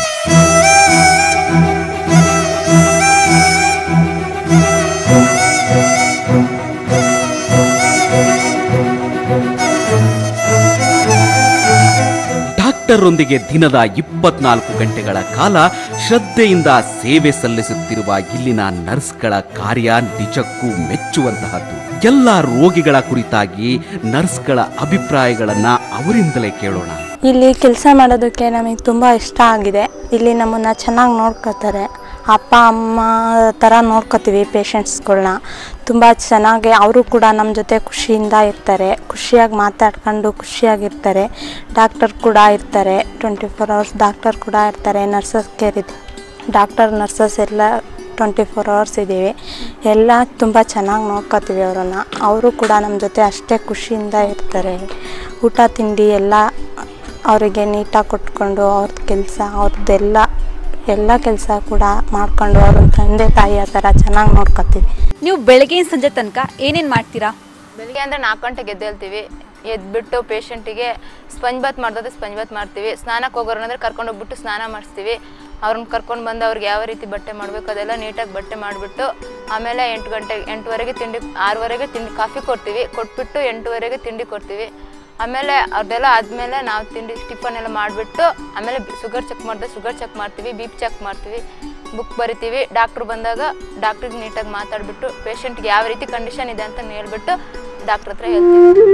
A: ಡಾಕ್ಟರ್ರೊಂದಿಗೆ ದಿನದ ಇಪ್ಪತ್ನಾಲ್ಕು ಗಂಟೆಗಳ ಕಾಲ ಶ್ರದ್ಧೆಯಿಂದ ಸೇವೆ ಸಲ್ಲಿಸುತ್ತಿರುವ ಇಲ್ಲಿನ ನರ್ಸ್ಗಳ ಕಾರ್ಯ ನಿಜಕ್ಕೂ ಮೆಚ್ಚುವಂತಹದ್ದು ಎಲ್ಲ ರೋಗಿಗಳ ಕುರಿತಾಗಿ ನರ್ಸ್ಗಳ ಅಭಿಪ್ರಾಯಗಳನ್ನ ಅವರಿಂದಲೇ ಕೇಳೋಣ
K: ಇಲ್ಲಿ ಕೆಲಸ ಮಾಡೋದಕ್ಕೆ ನಮಗೆ ತುಂಬ ಇಷ್ಟ ಆಗಿದೆ ಇಲ್ಲಿ ನಮ್ಮನ್ನು ಚೆನ್ನಾಗಿ ನೋಡ್ಕೋತಾರೆ ಅಪ್ಪ ಅಮ್ಮ ಥರ ನೋಡ್ಕೋತೀವಿ ಪೇಷಂಟ್ಸ್ಗಳ್ನ ತುಂಬ ಚೆನ್ನಾಗಿ ಅವರು ಕೂಡ ನಮ್ಮ ಜೊತೆ ಖುಷಿಯಿಂದ ಇರ್ತಾರೆ ಖುಷಿಯಾಗಿ ಮಾತಾಡ್ಕೊಂಡು ಖುಷಿಯಾಗಿರ್ತಾರೆ ಡಾಕ್ಟರ್ ಕೂಡ ಇರ್ತಾರೆ ಟ್ವೆಂಟಿ ಫೋರ್ ಅವರ್ಸ್ ಡಾಕ್ಟರ್ ಕೂಡ ಇರ್ತಾರೆ ನರ್ಸಸ್ ಕೇರ್ ಇದೆ ಡಾಕ್ಟರ್ ನರ್ಸಸ್ ಎಲ್ಲ ಟ್ವೆಂಟಿ ಫೋರ್ ಅವರ್ಸ್ ಇದ್ದೀವಿ ಎಲ್ಲ ತುಂಬ ಚೆನ್ನಾಗಿ ನೋಡ್ಕೋತೀವಿ ಅವರನ್ನು ಅವರು ಕೂಡ ನಮ್ಮ ಜೊತೆ ಅಷ್ಟೇ ಖುಷಿಯಿಂದ ಇರ್ತಾರೆ ಊಟ ತಿಂಡಿ ಎಲ್ಲ ಅವರಿಗೆ ನೀಟಾಗಿ ಕೊಟ್ಕೊಂಡು ಅವ್ರದ್ದು ಕೆಲಸ ಅವ್ರದ್ದೆಲ್ಲ ಎಲ್ಲ ಕೆಲಸ ಕೂಡ ಮಾಡ್ಕೊಂಡು ಅವ್ರ ತಂದೆ ತಾಯಿಯ ಥರ ಚೆನ್ನಾಗಿ ನೋಡ್ಕೊತೀವಿ
L: ನೀವು ಬೆಳಗ್ಗೆ ಸಂಜೆ ತನಕ ಏನೇನು ಮಾಡ್ತೀರಾ
J: ಬೆಳಿಗ್ಗೆ ಅಂದರೆ ನಾಲ್ಕು ಗಂಟೆಗೆ ಎದ್ದೇಳ್ತೀವಿ ಎದ್ಬಿಟ್ಟು ಪೇಷಂಟಿಗೆ ಸ್ಪಂಜ್ ಬಾತ್ ಮಾಡಿದ್ರೆ ಸ್ಪಂಜ್ ಬಾತ್ ಮಾಡ್ತೀವಿ ಸ್ನಾನಕ್ಕೆ ಹೋಗೋರು ಅಂದರೆ ಕರ್ಕೊಂಡು ಹೋಗ್ಬಿಟ್ಟು ಸ್ನಾನ ಮಾಡಿಸ್ತೀವಿ
M: ಅವ್ರನ್ನ ಕರ್ಕೊಂಡು ಬಂದು ಅವ್ರಿಗೆ ಯಾವ ರೀತಿ ಬಟ್ಟೆ ಮಾಡಬೇಕು ಅದೆಲ್ಲ ನೀಟಾಗಿ ಬಟ್ಟೆ ಮಾಡಿಬಿಟ್ಟು ಆಮೇಲೆ ಎಂಟು ಗಂಟೆ ಎಂಟುವರೆಗೆ ತಿಂಡಿ ಆರೂವರೆಗೆ ತಿಂಡಿ ಕಾಫಿ ಕೊಡ್ತೀವಿ ಕೊಟ್ಬಿಟ್ಟು ಎಂಟುವರೆಗೆ ತಿಂಡಿ ಕೊಡ್ತೀವಿ ಆಮೇಲೆ ಅದೆಲ್ಲ ಆದಮೇಲೆ ನಾವು ತಿಂಡಿ ಟಿಫನ್ ಎಲ್ಲ ಮಾಡಿಬಿಟ್ಟು ಆಮೇಲೆ ಶುಗರ್ ಚೆಕ್ ಮಾಡಿದ್ರೆ ಶುಗರ್ ಚೆಕ್ ಮಾಡ್ತೀವಿ ಬಿ ಪಿ ಚೆಕ್ ಮಾಡ್ತೀವಿ ಬುಕ್ ಬರಿತೀವಿ ಡಾಕ್ಟ್ರು ಬಂದಾಗ ಡಾಕ್ಟ್ರಿಗೆ ನೀಟಾಗಿ ಮಾತಾಡಿಬಿಟ್ಟು ಪೇಷಂಟ್ಗೆ ಯಾವ ರೀತಿ ಕಂಡೀಷನ್ ಇದೆ ಅಂತ ಹೇಳ್ಬಿಟ್ಟು ಡಾಕ್ಟ್ರ್ ಹತ್ರ ಹೇಳ್ತೀವಿ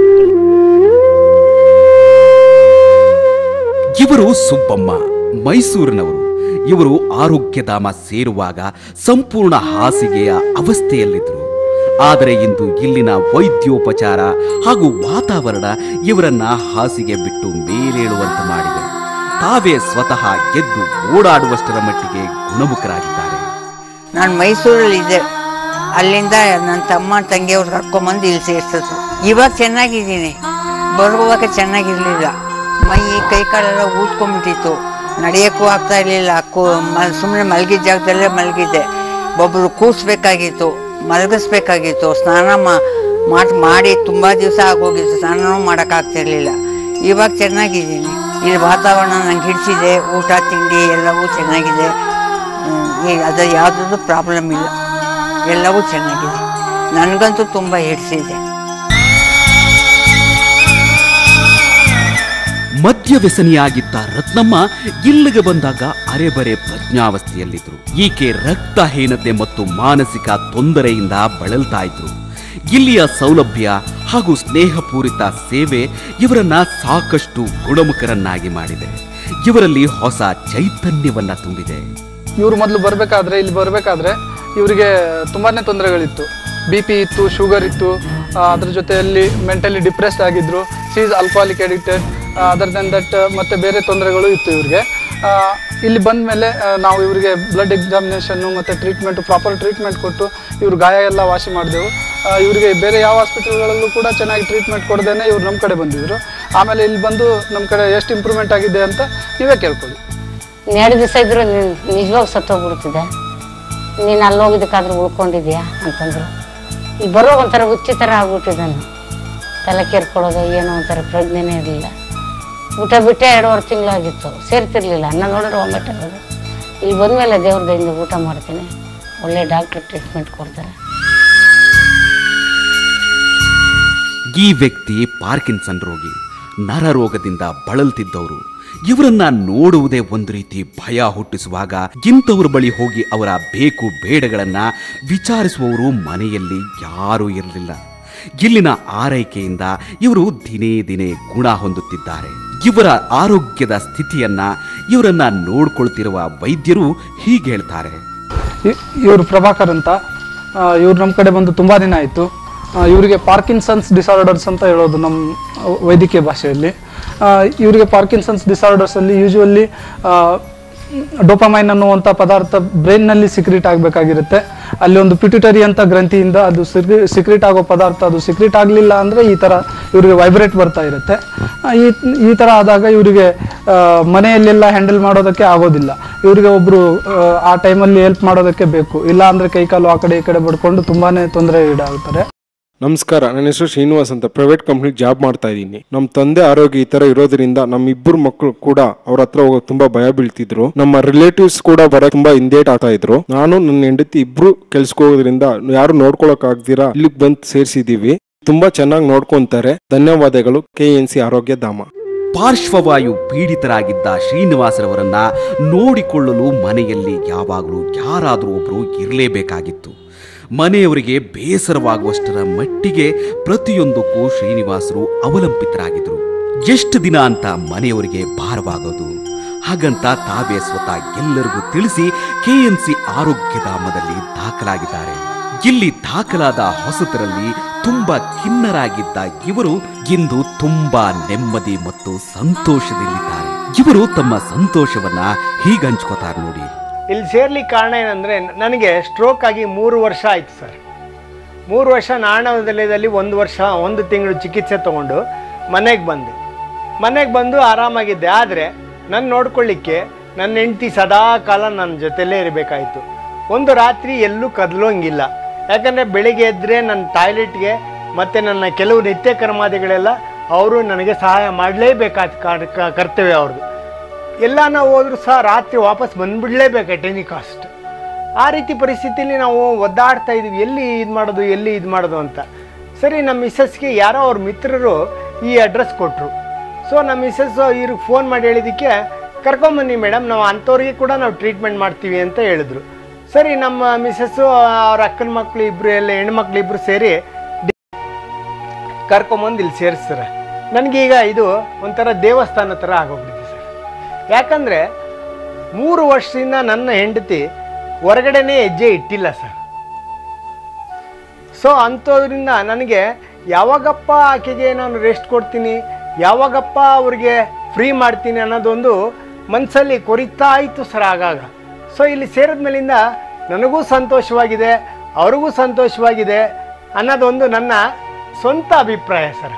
A: ಇವರು ಸುಬ್ಬಮ್ಮ ಮೈಸೂರಿನವರು ಇವರು ಆರೋಗ್ಯಧಾಮ ಸೇರುವಾಗ ಸಂಪೂರ್ಣ ಹಾಸಿಗೆಯ ಅವಸ್ಥೆಯಲ್ಲಿದ್ದರು ಆದರೆ ಇಂದು ಇಲ್ಲಿನ ವೈದ್ಯೋಪಚಾರ ಹಾಗೂ ವಾತಾವರಣ ಇವರನ್ನ ಹಾಸಿಗೆ ಬಿಟ್ಟು ಮೇಲೇಳುವಂತೆ ಮಾಡಿದೆ ತಾವೇ ಸ್ವತಃ ಗೆದ್ದು ಓಡಾಡುವಷ್ಟರ ಮಟ್ಟಿಗೆ ಗುಣಮುಖರಾಗಿದ್ದಾರೆ
N: ನಾನು ಮೈಸೂರಲ್ಲಿದ್ದೆ ಅಲ್ಲಿಂದ ನನ್ನ ತಮ್ಮ ತಂಗಿಯವ್ರು ಕರ್ಕೊಂಬಂದು ಇಲ್ಲಿ ಸೇರಿಸಿದ್ರು ಇವಾಗ ಚೆನ್ನಾಗಿದ್ದೀನಿ ಬರುವಾಗ ಚೆನ್ನಾಗಿರ್ಲಿಲ್ಲ ಮೈ ಕೈ ಕಾಲೆಲ್ಲ ಊದ್ಕೊಂಡ್ಬಿಟ್ಟಿತ್ತು ನಡೆಯೋಕ್ಕೂ ಆಗ್ತಾ ಇರಲಿಲ್ಲ ಸುಮ್ಮನೆ ಮಲಗಿದ ಜಾಗದಲ್ಲೇ ಮಲಗಿದ್ದೆ ಒಬ್ಬರು ಕೂರಿಸ್ಬೇಕಾಗಿತ್ತು ಮಲಗಿಸ್ಬೇಕಾಗಿತ್ತು ಸ್ನಾನ ಮಾ- ಮಾಡ್ ಮಾಡಿ ತುಂಬ ದಿವಸ ಆಗೋಗಿತ್ತು ಸ್ನಾನನೂ ಮಾಡೋಕ್ಕಾಗ್ತಿರ್ಲಿಲ್ಲ ಇವಾಗ ಚೆನ್ನಾಗಿದ್ದೀನಿ ಇಲ್ಲಿ ವಾತಾವರಣ ನಂಗೆ ಹಿಡಿಸಿದೆ ಊಟ ತಿಂಡಿ ಎಲ್ಲವೂ ಚೆನ್ನಾಗಿದೆ ಹ್ಮ್, ಈ ಅದು ಯಾವುದೂ ಪ್ರಾಬ್ಲಮ್ ಇಲ್ಲ ಎಲ್ಲವೂ ಚೆನ್ನಾಗಿದೆ ನನಗಂತೂ ತುಂಬ ಹಿಡಿಸಿದೆ
A: ಮದ್ಯ ವ್ಯಸನಿಯಾಗಿದ್ದ ರತ್ನಮ್ಮ ಇಲ್ಲಿಗೆ ಬಂದಾಗ ಅರೆಬರೆ ಪ್ರಜ್ಞಾವಸ್ಥೆಯಲ್ಲಿದ್ರು ಈಕೆ ರಕ್ತಹೀನತೆ ಮತ್ತು ಮಾನಸಿಕ ತೊಂದರೆಯಿಂದ ಬಳಲ್ತಾ ಇದ್ರು ಇಲ್ಲಿಯ ಸೌಲಭ್ಯ ಹಾಗೂ ಸ್ನೇಹಪೂರಿತ ಸೇವೆ ಇವರನ್ನ ಸಾಕಷ್ಟು ಗುಣಮುಖರನ್ನಾಗಿ ಮಾಡಿದೆ ಇವರಲ್ಲಿ ಹೊಸ ಚೈತನ್ಯವನ್ನ ತುಂಬಿದೆ
H: ಇವ್ರು ಮೊದಲು ಬರಬೇಕಾದ್ರೆ ಇಲ್ಲಿ ಬರಬೇಕಾದ್ರೆ ಇವರಿಗೆ ತುಂಬಾನೇ ತೊಂದರೆಗಳಿತ್ತು ಬಿ ಪಿ ಇತ್ತು ಶುಗರ್ ಇತ್ತು ಆ, ಅದ್ರ ಜೊತೆಯಲ್ಲಿ ಮೆಂಟಲಿ ಡಿಪ್ರೆಸ್ಡ್ ಆಗಿದ್ರು she's alcoholic addicted other than that ಮತ್ತೆ ಬೇರೆ ತೊಂದರೆಗಳು ಇತ್ತು ಇವ್ರಿಗೆ ಆ, ಇಲ್ಲಿ ಬಂದ ಮೇಲೆ ನಾವು ಇವರಿಗೆ ಬ್ಲಡ್ ಎಕ್ಸಾಮಿನೇಷನ್ನು ಮತ್ತು ಟ್ರೀಟ್ಮೆಂಟ್ ಪ್ರಾಪರ್ ಟ್ರೀಟ್ಮೆಂಟ್ ಕೊಟ್ಟು ಇವ್ರ ಗಾಯ ಎಲ್ಲ ವಾಸಿ ಮಾಡಿದೆವು ಇವರಿಗೆ ಬೇರೆ ಯಾವ ಹಾಸ್ಪಿಟಲ್ಗಳಲ್ಲೂ ಕೂಡ ಚೆನ್ನಾಗಿ ಟ್ರೀಟ್ಮೆಂಟ್ ಕೊಡದೇನೆ ಇವ್ರು ನಮ್ಮ ಕಡೆ ಬಂದಿದ್ರು ಆಮೇಲೆ ಇಲ್ಲಿ ಬಂದು ನಮ್ಮ ಕಡೆ ಎಷ್ಟು ಇಂಪ್ರೂವ್ಮೆಂಟ್ ಆಗಿದೆ ಅಂತ ನೀವೇ ಕೇಳ್ಕೊಳ್ಳಿ
O: ಎರಡು ದಿವಸ ಇದ್ರು ನೀನು ನಿಜವಾಗ ಸತ್ತೋಗ್ಬಿಡ್ತಿದೆ ನೀನು ಅಲ್ಲಿ ಹೋಗಿದ್ದಕ್ಕಾದ್ರೂ ಉಳ್ಕೊಂಡಿದ್ಯಾ ಅಂತಂದ್ರು ಇಲ್ಲಿ ಬರೋ ಒಂಥರ ಹುಚ್ಚಿ ಥರ ಆಗ್ಬಿಟ್ಟಿದ್ದಾನು ತಲೆ ಕೇರ್ಕೊಳ್ಳೋದು ಏನೋ ಒಂಥರ ಪ್ರಜ್ಞೆನೇ ಇರಲಿಲ್ಲ ಊಟ ಬಿಟ್ಟೆ ಎರಡೂವರೆ ತಿಂಗಳಾಗಿತ್ತು ಸೇರ್ತಿರ್ಲಿಲ್ಲ ಅನ್ನ ನೋಡಿದ್ರೆ ಒಮ್ಮೆಟ್ ಆಗೋದು ಇಲ್ಲಿ ಬಂದಮೇಲೆ ದೇವ್ರ ದಯಿಂದ ಊಟ ಮಾಡ್ತೀನಿ ಒಳ್ಳೆ ಡಾಕ್ಟ್ರ್ ಟ್ರೀಟ್ಮೆಂಟ್ ಕೊಡ್ತಾರೆ
A: ಈ ವ್ಯಕ್ತಿ ಪಾರ್ಕಿನ್ಸನ್ ರೋಗಿ ನರರೋಗದಿಂದ ಬಳಲ್ತಿದ್ದವರು ಇವರನ್ನ ನೋಡುವುದೇ ಒಂದು ರೀತಿ ಭಯ ಹುಟ್ಟಿಸುವಾಗ ಇಂಥವ್ರ ಬಳಿ ಹೋಗಿ ಅವರ ಬೇಕು ಬೇಡಗಳನ್ನ ವಿಚಾರಿಸುವವರು ಮನೆಯಲ್ಲಿ ಯಾರೂ ಇರಲಿಲ್ಲ ಇಲ್ಲಿನ ಆರೈಕೆಯಿಂದ ಇವರು ದಿನೇ ದಿನೇ ಗುಣ ಹೊಂದುತ್ತಿದ್ದಾರೆ ಇವರ ಆರೋಗ್ಯದ ಸ್ಥಿತಿಯನ್ನ ಇವರನ್ನ ನೋಡ್ಕೊಳ್ತಿರುವ ವೈದ್ಯರು ಹೀಗೆ ಹೇಳ್ತಾರೆ
H: ಇವರು ಪ್ರಭಾಕರ್ ಅಂತ ಇವ್ರು ನಮ್ಮ ಕಡೆ ಬಂದು ತುಂಬ ದಿನ ಆಯಿತು ಇವರಿಗೆ ಪಾರ್ಕಿನ್ಸನ್ಸ್ ಡಿಸಾರ್ಡರ್ಸ್ ಅಂತ ಹೇಳೋದು ನಮ್ಮ ವೈದ್ಯಕೀಯ ಭಾಷೆಯಲ್ಲಿ ಆ, ಇವರಿಗೆ ಪಾರ್ಕಿನ್ಸನ್ಸ್ ಡಿಸಾರ್ಡರ್ಸಲ್ಲಿ ಯೂಶುವಲ್ಲಿ ಡೋಪಮೈನ್ ಅನ್ನುವಂಥ ಪದಾರ್ಥ ಬ್ರೈನ್ನಲ್ಲಿ ಸಿಕ್ರೀಟ್ ಆಗಬೇಕಾಗಿರುತ್ತೆ ಅಲ್ಲಿ ಒಂದು ಪಿಟ್ಯುಟರಿ ಅಂತ ಗ್ರಂಥಿಯಿಂದ ಅದು ಸಿಕ್ರೀಟ್ ಆಗೋ ಪದಾರ್ಥ ಅದು ಸಿಕ್ರೀಟ್ ಆಗಲಿಲ್ಲ ಅಂದರೆ ಈ ಥರ ಇವರಿಗೆ ವೈಬ್ರೇಟ್ ಬರ್ತಾ ಇರುತ್ತೆ ಆ, ಈ ಈ ಥರ ಆದಾಗ ಇವರಿಗೆ ಆ, ಮನೆಯಲ್ಲೆಲ್ಲ ಹ್ಯಾಂಡಲ್ ಮಾಡೋದಕ್ಕೆ ಆಗೋದಿಲ್ಲ ಇವರಿಗೆ ಒಬ್ಬರು ಆ ಟೈಮಲ್ಲಿ ಹೆಲ್ಪ್ ಮಾಡೋದಕ್ಕೆ ಬೇಕು ಇಲ್ಲ ಅಂದರೆ ಕೈಕಾಲು ಆ ಕಡೆ ಈ ಕಡೆ ಬಡ್ಕೊಂಡು ತುಂಬಾ ತೊಂದರೆ ಈಡಾಗುತ್ತಾರೆ
P: ನಮಸ್ಕಾರ ನನ್ನ ಹೆಸರು ಶ್ರೀನಿವಾಸ್ ಅಂತ ಪ್ರೈವೇಟ್ ಕಂಪ್ನಿ ಜಾಬ್ ಮಾಡ್ತಾ ಇದ್ದೀನಿ ನಮ್ಮ ತಂದೆ ಆರೋಗ್ಯ ಈ ತರ ಇರೋದ್ರಿಂದ ನಮ್ಮ ಇಬ್ಬರು ಮಕ್ಕಳು ಕೂಡ ಅವ್ರ ಹತ್ರ ಹೋಗೋಕೆ ತುಂಬಾ ಭಯ ಬೀಳ್ತಿದ್ರು ನಮ್ಮ ರಿಲೇಟಿವ್ಸ್ ಕೂಡ ಬರ ತುಂಬಾ ಹಿಂದೇಟ್ ಆಗ್ತಾ ಇದ್ರು ನಾನು ನನ್ನ ಹೆಂಡತಿ ಇಬ್ರು ಕೆಲ್ಸಕ್ಕೆ ಹೋಗೋದ್ರಿಂದ ಯಾರು ನೋಡ್ಕೊಳಕ್ ಆಗ್ದಿರಾ ಇಲ್ಲಿಗೆ ಬಂದು ಸೇರಿಸಿದೀವಿ ತುಂಬಾ ಚೆನ್ನಾಗಿ ನೋಡ್ಕೊಂತಾರೆ ಧನ್ಯವಾದಗಳು ಕೆ ಎನ್ ಸಿ ಆರೋಗ್ಯ ಧಾಮ
A: ಪಾರ್ಶ್ವವಾಯು ಪೀಡಿತರಾಗಿದ್ದ ಶ್ರೀನಿವಾಸರವರನ್ನ ನೋಡಿಕೊಳ್ಳಲು ಮನೆಯಲ್ಲಿ ಯಾವಾಗಲೂ ಯಾರಾದರೂ ಒಬ್ಬರು ಇರಲೇಬೇಕಾಗಿತ್ತು ಮನೆಯವರಿಗೆ ಬೇಸರವಾಗುವಷ್ಟರ ಮಟ್ಟಿಗೆ ಪ್ರತಿಯೊಂದಕ್ಕೂ ಶ್ರೀನಿವಾಸರು ಅವಲಂಬಿತರಾಗಿದ್ದರು ಎಷ್ಟು ದಿನ ಅಂತ ಮನೆಯವರಿಗೆ ಭಾರವಾಗೋದು ಹಾಗಂತ ತಾವೇ ಸ್ವತಃ ಎಲ್ಲರಿಗೂ ತಿಳಿಸಿ ಕೆಎಂಸಿ ಆರೋಗ್ಯಧಾಮದಲ್ಲಿ ದಾಖಲಾಗಿದ್ದಾರೆ ಇಲ್ಲಿ ದಾಖಲಾದ ಹೊಸತರಲ್ಲಿ ತುಂಬಾ ಖಿನ್ನರಾಗಿದ್ದ ಇವರು ಇಂದು ತುಂಬಾ ನೆಮ್ಮದಿ ಮತ್ತು ಸಂತೋಷದಲ್ಲಿದ್ದಾರೆ ಇವರು ತಮ್ಮ ಸಂತೋಷವನ್ನ ಹೀಗೆ ಹಂಚ್ಕೋತಾರೆ ನೋಡಿ
Q: ಇಲ್ಲಿ ಸೇರ್ಲಿಕ್ಕೆ ಕಾರಣ ಏನಂದರೆ ನನಗೆ ಸ್ಟ್ರೋಕ್ ಆಗಿ ಮೂರು ವರ್ಷ ಆಯಿತು ಸರ್ ಮೂರು ವರ್ಷ ನಾರಣವಲಯದಲ್ಲಿ ಒಂದು ವರ್ಷ ಒಂದು ತಿಂಗಳು ಚಿಕಿತ್ಸೆ ತಗೊಂಡು ಮನೆಗೆ ಬಂದೆ ಮನೆಗೆ ಬಂದು ಆರಾಮಾಗಿದ್ದೆ ಆದರೆ ನನ್ನ ನೋಡ್ಕೊಳ್ಳಿಕ್ಕೆ ನನ್ನ ಹೆಂಡತಿ ಸದಾ ಕಾಲ ನನ್ನ ಜೊತೆಲೇ ಇರಬೇಕಾಯಿತು ಒಂದು ರಾತ್ರಿ ಎಲ್ಲೂ ಕದಲೋಂಗಿಲ್ಲ ಯಾಕಂದರೆ ಬೆಳಿಗ್ಗೆ ಎದ್ದರೆ ನನ್ನ ಟಾಯ್ಲೆಟ್ಗೆ ಮತ್ತು ನನ್ನ ಕೆಲವು ನಿತ್ಯ ಕರ್ಮಾದಿಗಳೆಲ್ಲ ಅವರು ನನಗೆ ಸಹಾಯ ಮಾಡಲೇಬೇಕಾದ ಕರ್ತವ್ಯ ಅವ್ರದ್ದು ಎಲ್ಲ ನಾವು ಹೋದ್ರು ಸಹ ರಾತ್ರಿ ವಾಪಸ್ ಬಂದ್ಬಿಡ್ಲೇಬೇಕು ಎಟ್ ಎನಿ ಕಾಸ್ಟ್ ಆ ರೀತಿ ಪರಿಸ್ಥಿತಿಲಿ ನಾವು ಒದ್ದಾಡ್ತಾ ಇದೀವಿ ಎಲ್ಲಿ ಇದು ಮಾಡೋದು ಎಲ್ಲಿ ಇದು ಮಾಡೋದು ಅಂತ ಸರಿ ನಮ್ಮ ಮಿಸ್ಸಸ್ಗೆ ಯಾರೋ ಅವ್ರ ಮಿತ್ರರು ಈ ಅಡ್ರೆಸ್ ಕೊಟ್ಟರು ಸೊ ನಮ್ಮ ಮಿಸ್ಸಸ್ ಇವ್ರಿಗೆ ಫೋನ್ ಮಾಡಿ ಹೇಳಿದ್ದಕ್ಕೆ ಕರ್ಕೊಂಬನ್ನಿ ಮೇಡಮ್ ನಾವು ಅಂಥವ್ರಿಗೆ ಕೂಡ ನಾವು ಟ್ರೀಟ್ಮೆಂಟ್ ಮಾಡ್ತೀವಿ ಅಂತ ಹೇಳಿದ್ರು ಸರಿ ನಮ್ಮ ಮಿಸ್ಸಸ್ಸು ಅವ್ರ ಅಕ್ಕನ ಮಕ್ಕಳು ಇಬ್ಬರು ಎಲ್ಲ ಹೆಣ್ಮಕ್ಳು ಇಬ್ಬರು ಸೇರಿ ಕರ್ಕೊಂಬಂದು ಇಲ್ಲಿ ಸೇರಿಸ್ತಾರೆ ನನಗೀಗ ಇದು ಒಂಥರ ದೇವಸ್ಥಾನ ಥರ ಆಗೋಗ್ಬಿಟ್ಟಿದೆ ಸರ್ ಯಾಕಂದರೆ ಮೂರು ವರ್ಷದಿಂದ ನನ್ನ ಹೆಂಡತಿ ಹೊರಗಡೆನೇ ಹೆಜ್ಜೆ ಇಟ್ಟಿಲ್ಲ ಸರ್ ಸೊ ಅಂಥದ್ರಿಂದ ನನಗೆ ಯಾವಾಗಪ್ಪ ಆಕೆಗೆ ನಾನು ರೆಸ್ಟ್ ಕೊಡ್ತೀನಿ ಯಾವಾಗಪ್ಪ ಅವ್ರಿಗೆ ಫ್ರೀ ಮಾಡ್ತೀನಿ ಅನ್ನೋದೊಂದು ಮನಸ್ಸಲ್ಲಿ ಕೊರಿತಾ ಇತ್ತು ಸರ್ ಆಗಾಗ ಸೊ ಇಲ್ಲಿ ಸೇರಿದ ಮೇಲಿಂದ ನನಗೂ ಸಂತೋಷವಾಗಿದೆ ಅವ್ರಿಗೂ ಸಂತೋಷವಾಗಿದೆ ಅನ್ನೋದೊಂದು ನನ್ನ ಸ್ವಂತ ಅಭಿಪ್ರಾಯ ಸರ್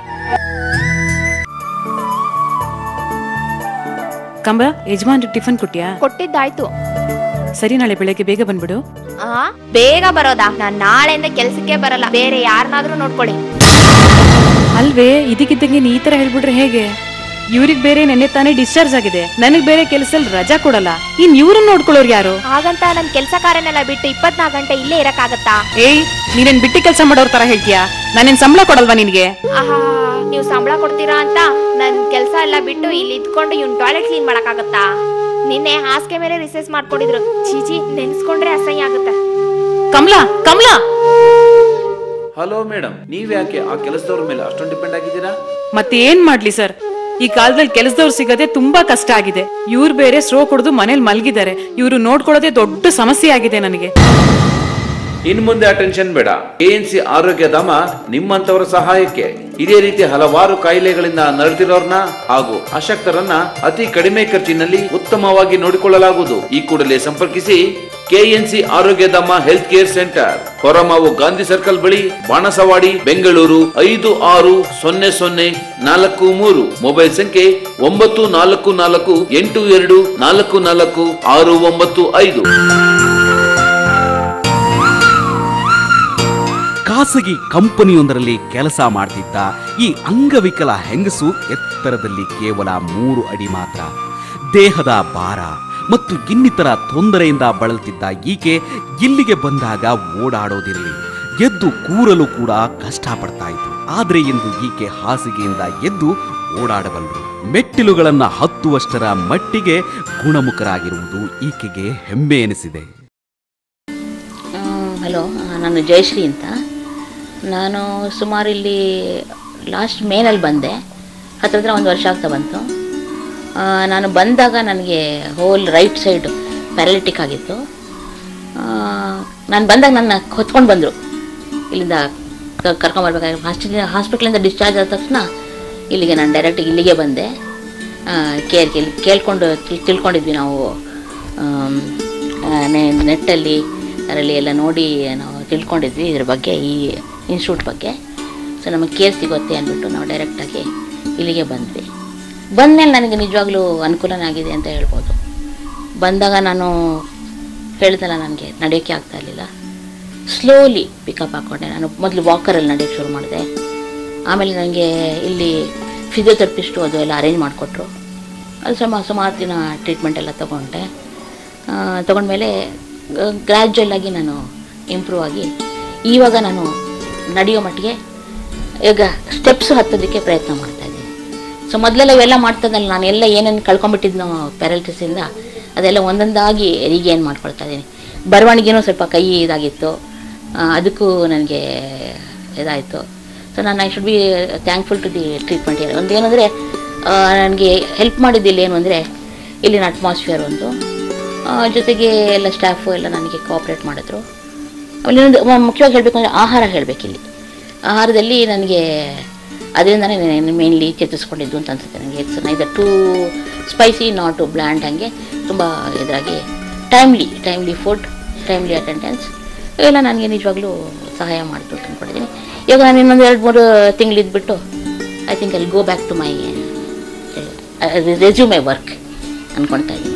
I: ಕಂಬ ಯಜಮಾನ್ರು ಟಿಫನ್ ಕೊಟ್ಯಾ
J: ಕೊಟ್ಟಿದ್ದಾಯ್ತು
I: ಸರಿ ನಾಳೆ ಬೆಳಗ್ಗೆ ಬೇಗ ಬಂದ್ಬಿಡು
J: ಆ ಬೇಗ ಬರೋದಾ ನಾನ್ ನಾಳೆಯಿಂದ ಕೆಲ್ಸಕ್ಕೆ ಬರಲ್ಲ ಬೇರೆ ಯಾರನ್ನಾದ್ರೂ ನೋಡ್ಕೊಳ್ಳಿ
I: ಅಲ್ವೇ ಇದಕ್ಕಿದ್ದಂಗೆ ನೀ ಈ ತರ ಹೇಳ್ಬಿಟ್ರೆ ಹೇಗೆ ಇವ್ರಿಗೆ ಬೇರೆ ನೆನ್ನೆ ತಾನೇ ಡಿಸ್ಚಾರ್ಜ್ ಆಗಿದೆ ನನಗ್ ಬೇರೆ ಕೆಲಸದಲ್ಲಿ ರಜಾ ಕೊಡಲ್ಲ ಇನ್ ಇವ್ರನ್ನ ನೋಡ್ಕೊಳ್ಳೋರು ಯಾರು
J: ಹಾಗಂತ ನನ್ ಕೆಲ್ಸ ಕಾರ್ಯನೆಲ್ಲ ಬಿಟ್ಟು ಇಪ್ಪತ್ನಾಲ್ಕು ಗಂಟೆ ಇಲ್ಲೇ ಇರಕ್ಕಾಗತ್ತಾ
I: ಏಯ್ ನೀನೇನ್ ಬಿಟ್ಟಿ ಕೆಲಸ ಮಾಡೋರ್ ತರ ಹೇಳ್ತೀಯಾ ನಾನೇನ್ ಸಂಬಳ ಕೊಡಲ್ವಾ ನಿನ್ಗೆ
J: ಆಹಾ ನೀವು ಸಂಬಳ ಕೊಡ್ತೀರಾ ಅಂತ ನನ್ ಕೆಲ್ಸ ಎಲ್ಲ ಬಿಟ್ಟು ಇಲ್ಲಿ ಇದ್ಕೊಂಡು ಇವ್ನ್ ಟಾಯ್ಲೆಟ್ ಕ್ಲೀನ್ ಮಾಡಕ್ಕಾಗತ್ತಾ ನಿನ್ನೆ ಹಾಸಿಗೆ ಮೇಲೆ ರಿಸರ್ಚ್ ಮಾಡ್ಕೊಂಡಿದ್ರು ಚೀಚಿ ನೆನ್ಸ್ಕೊಂಡ್ರೆ ಅಸಹ್ಯ ಆಗುತ್ತೆ
I: ಕಮಲಾ ಕಮಲಾ
F: ಹಲೋ ಮೇಡಮ್ ನೀವ್ ಯಾಕೆ ಆ ಕೆಲಸದವ್ರ ಮೇಲೆ ಅಷ್ಟೊಂದು ಡಿಪೆಂಡ್ ಆಗಿದ್ದೀರಾ
I: ಮತ್ತೆ ಏನ್ ಮಾಡ್ಲಿ ಸರ್ ಈ ಕಾಲದಲ್ಲಿ ಕೆಲಸದವ್ರು ಸಿಗದೆ ತುಂಬಾ ಕಷ್ಟ ಆಗಿದೆ ಇವ್ರು ಬೇರೆ ಸ್ರೋ ಕುಡಿದು ಮನೇಲಿ ಮಲ್ಗಿದ್ದಾರೆ ಇವ್ರು ನೋಡ್ಕೊಳ್ಳೋದೇ ದೊಡ್ಡ ಸಮಸ್ಯೆ ಆಗಿದೆ ನನಗೆ
F: ಇನ್ ಮುಂದೆ ಅಟೆನ್ಷನ್ ಬೇಡ ಕೆಎನ್ಸಿ ಆರೋಗ್ಯಧಾಮ ನಿಮ್ಮಂತವರ ಸಹಾಯಕ್ಕೆ ಇದೇ ರೀತಿ ಹಲವಾರು ಕಾಯಿಲೆಗಳಿಂದ ನರಳಿರೋರ್ನ ಹಾಗೂ ಅಶಕ್ತರನ್ನ ಅತಿ ಕಡಿಮೆ ಖರ್ಚಿನಲ್ಲಿ ಉತ್ತಮವಾಗಿ ನೋಡಿಕೊಳ್ಳಲಾಗುವುದು ಈ ಕೂಡಲೇ ಸಂಪರ್ಕಿಸಿ KNC Arogyadhama health care centre Horamavu Gandhi circle ಬಳಿ ಬಾಣಸವಾಡಿ ಬೆಂಗಳೂರು ಐದು ಆರು ಸೊನ್ನೆ ಸೊನ್ನೆ ನಾಲ್ಕು ಮೂರು ಮೊಬೈಲ್ ಸಂಖ್ಯೆ ಒಂಬತ್ತು ನಾಲ್ಕು ನಾಲ್ಕು ಎಂಟು ಎರಡು ನಾಲ್ಕು ನಾಲ್ಕು ಆರು ಒಂಬತ್ತು ಐದು
A: ಖಾಸಗಿ ಕಂಪನಿಯೊಂದರಲ್ಲಿ ಕೆಲಸ ಮಾಡ್ತಿದ್ದ ಈ ಅಂಗವಿಕಲ ಹೆಂಗಸು ಎತ್ತರದಲ್ಲಿ ಕೇವಲ ಮೂರು ಅಡಿ ಮಾತ್ರ ದೇಹದ ಭಾರ ಮತ್ತು ಇನ್ನಿತರ ತೊಂದರೆಯಿಂದ ಬಳಲ್ತಿದ್ದ ಈಕೆ ಇಲ್ಲಿಗೆ ಬಂದಾಗ ಓಡಾಡೋದಿರಲಿ ಎದ್ದು ಕೂರಲು ಕೂಡ ಕಷ್ಟಪಡ್ತಾ ಇತ್ತು ಆದ್ರೆ ಇಂದು ಈಕೆ ಹಾಸಿಗೆಯಿಂದ ಎದ್ದು ಓಡಾಡಬಲ್ಲರು ಮೆಟ್ಟಿಲುಗಳನ್ನ ಹತ್ತುವಷ್ಟರ ಮಟ್ಟಿಗೆ ಗುಣಮುಖರಾಗಿರುವುದು ಈಕೆಗೆ ಹೆಮ್ಮೆ ಎನಿಸಿದೆ
O: ಹಲೋ ನಾನು ಜಯಶ್ರೀ ಅಂತ ನಾನು ಸುಮಾರು ಇಲ್ಲಿ ಲಾಸ್ಟ್ ಮೇನಲ್ಲಿ ಬಂದೆ ಹತ್ರ ಒಂದು ವರ್ಷ ಆಗ್ತಾ ಬಂತು ಆ, ನಾನು ಬಂದಾಗ ನನಗೆ ಹೋಲ್ ರೈಟ್ ಸೈಡ್ ಪ್ಯಾರಲಿಟಿಕ್ ಆಗಿತ್ತು ಆ, ನಾನು ಬಂದಾಗ ನನ್ನ ಹೊತ್ಕೊಂಡು ಬಂದರು ಇಲ್ಲಿಂದ ಕ- ಕರ್ಕೊಂಬರ್ಬೇಕಾದ್ರೆ ಹಾಸ್ಪಿಟ್ಲಿಂದ ಹಾಸ್ಪಿಟ್ಲಿಂದ ಡಿಸ್ಚಾರ್ಜ್ ಆದ ತಕ್ಷಣ ಇಲ್ಲಿಗೆ ನಾನು ಡೈರೆಕ್ಟ್ ಇಲ್ಲಿಗೆ ಬಂದೆ ಕೇರ್ ಕೇಳಿ ಕೇಳ್ಕೊಂಡು ತಿಳ್- ತಿಳ್ಕೊಂಡಿದ್ವಿ ನಾವು ಆಮ್, ಆ, ನೆ- ನೆಟ್ಟಲ್ಲಿ ಅದರಲ್ಲಿ ಎಲ್ಲ ನೋಡಿ ನಾವು ತಿಳ್ಕೊಂಡಿದ್ವಿ ಇದ್ರ ಬಗ್ಗೆ ಈ ಇನ್ಸ್ಟಿಟ್ಯೂಟ್ ಬಗ್ಗೆ ಸೊ ನಮಗೆ ಕೇರ್ ಸಿಗುತ್ತೆ ಅಂದ್ಬಿಟ್ಟು ನಾವು ಡೈರೆಕ್ಟಾಗಿ ಇಲ್ಲಿಗೆ ಬಂದ್ವಿ ಬಂದಮೇಲೆ ನನಗೆ ನಿಜವಾಗ್ಲೂ ಅನುಕೂಲನೇ ಆಗಿದೆ ಅಂತ ಹೇಳ್ಬೋದು ಬಂದಾಗ ನಾನು ಹೇಳ್ದಲ್ಲ ನನಗೆ ನಡೆಯೋಕ್ಕೆ ಆಗ್ತಾ ಇರಲಿಲ್ಲ ಸ್ಲೋಲಿ ಪಿಕಪ್ ಹಾಕ್ಕೊಂಡೆ ನಾನು ಮೊದಲು ವಾಕರಲ್ಲಿ ನಡೆಯೋಕ್ಕೆ ಶುರು ಮಾಡಿದೆ ಆಮೇಲೆ ನನಗೆ ಇಲ್ಲಿ ಫಿಸಿಯೋಥೆರಪಿಸ್ಟು ಅದು ಎಲ್ಲ ಅರೇಂಜ್ ಮಾಡಿಕೊಟ್ರು ಅದು ಸುಮ ಸುಮಾರು ದಿನ ಟ್ರೀಟ್ಮೆಂಟ್ ಎಲ್ಲ ತೊಗೊಂಡೆ ತೊಗೊಂಡ್ಮೇಲೆ ಗ್ರ್ಯಾಜುವಲ್ ಆಗಿ ನಾನು ಇಂಪ್ರೂವ್ ಆಗಿ ಇವಾಗ ನಾನು ನಡೆಯೋ ಮಟ್ಟಿಗೆ ಈಗ ಸ್ಟೆಪ್ಸ್ ಹತ್ತೋದಕ್ಕೆ ಪ್ರಯತ್ನ ಮಾಡ್ತಾ ಇದ್ದೀನಿ ಸೊ ಮೊದಲೆಲ್ಲ ಇವೆಲ್ಲ ಮಾಡ್ತದಲ್ಲ ನಾನು ಎಲ್ಲ ಏನೇನು ಕಳ್ಕೊಂಬಿಟ್ಟಿದ್ನೋ ಪ್ಯಾರಲಿಟಿಸಿಂದ ಅದೆಲ್ಲ ಒಂದೊಂದಾಗಿ ರೀಗೇನ್ ಮಾಡ್ಕೊಳ್ತಾ ಇದ್ದೀನಿ ಬರವಣಿಗೆನೂ ಸ್ವಲ್ಪ ಕೈ ಇದಾಗಿತ್ತು ಆ, ಅದಕ್ಕೂ ನನಗೆ ಇದಾಯಿತು ಸೊ ನಾನು I should be thankful to the treatment here ಒಂದು ಏನಂದರೆ ನನಗೆ ಹೆಲ್ಪ್ ಮಾಡಿದ್ದಿಲ್ಲ ಏನು ಅಂದರೆ ಇಲ್ಲಿನ ಅಟ್ಮಾಸ್ಫಿಯರ್ ಒಂದು ಆ, ಜೊತೆಗೆ ಎಲ್ಲ ಸ್ಟಾಫು ಎಲ್ಲ ನನಗೆ ಕೋಆಪ್ರೇಟ್ ಮಾಡಿದ್ರು ಆಮೇಲೆ ಇನ್ನೊಂದು ಮ- ಮುಖ್ಯವಾಗಿ ಹೇಳಬೇಕು ಅಂದರೆ ಆಹಾರ ಹೇಳಬೇಕಿಲ್ಲಿ ಆಹಾರದಲ್ಲಿ ನನಗೆ ಅದರಿಂದನೇ ಮೇನ್ಲಿ ಚೇತರಿಸ್ಕೊಂಡಿದ್ದು ಅಂತ ಅನ್ಸುತ್ತೆ ನನಗೆ it's neither too spicy not too bland ಹಾಗೆ ತುಂಬ ಇದಾಗಿ timely timely food timely attendance ಇವೆಲ್ಲ ನನಗೆ ನಿಜವಾಗ್ಲೂ ಸಹಾಯ ಮಾಡಿತು ಅಂತ ಅಂದ್ಕೊಂಡಿದ್ದೀನಿ ಇವಾಗ ನಾನು ಇನ್ನೊಂದು ಎರಡು ಮೂರು ತಿಂಗಳಿದ್ಬಿಟ್ಟು ಐ ಥಿಂಕ್ ಅಲ್ಲಿ go back to my resume work ಅಂದ್ಕೊಳ್ತಾ ಇದ್ದೀನಿ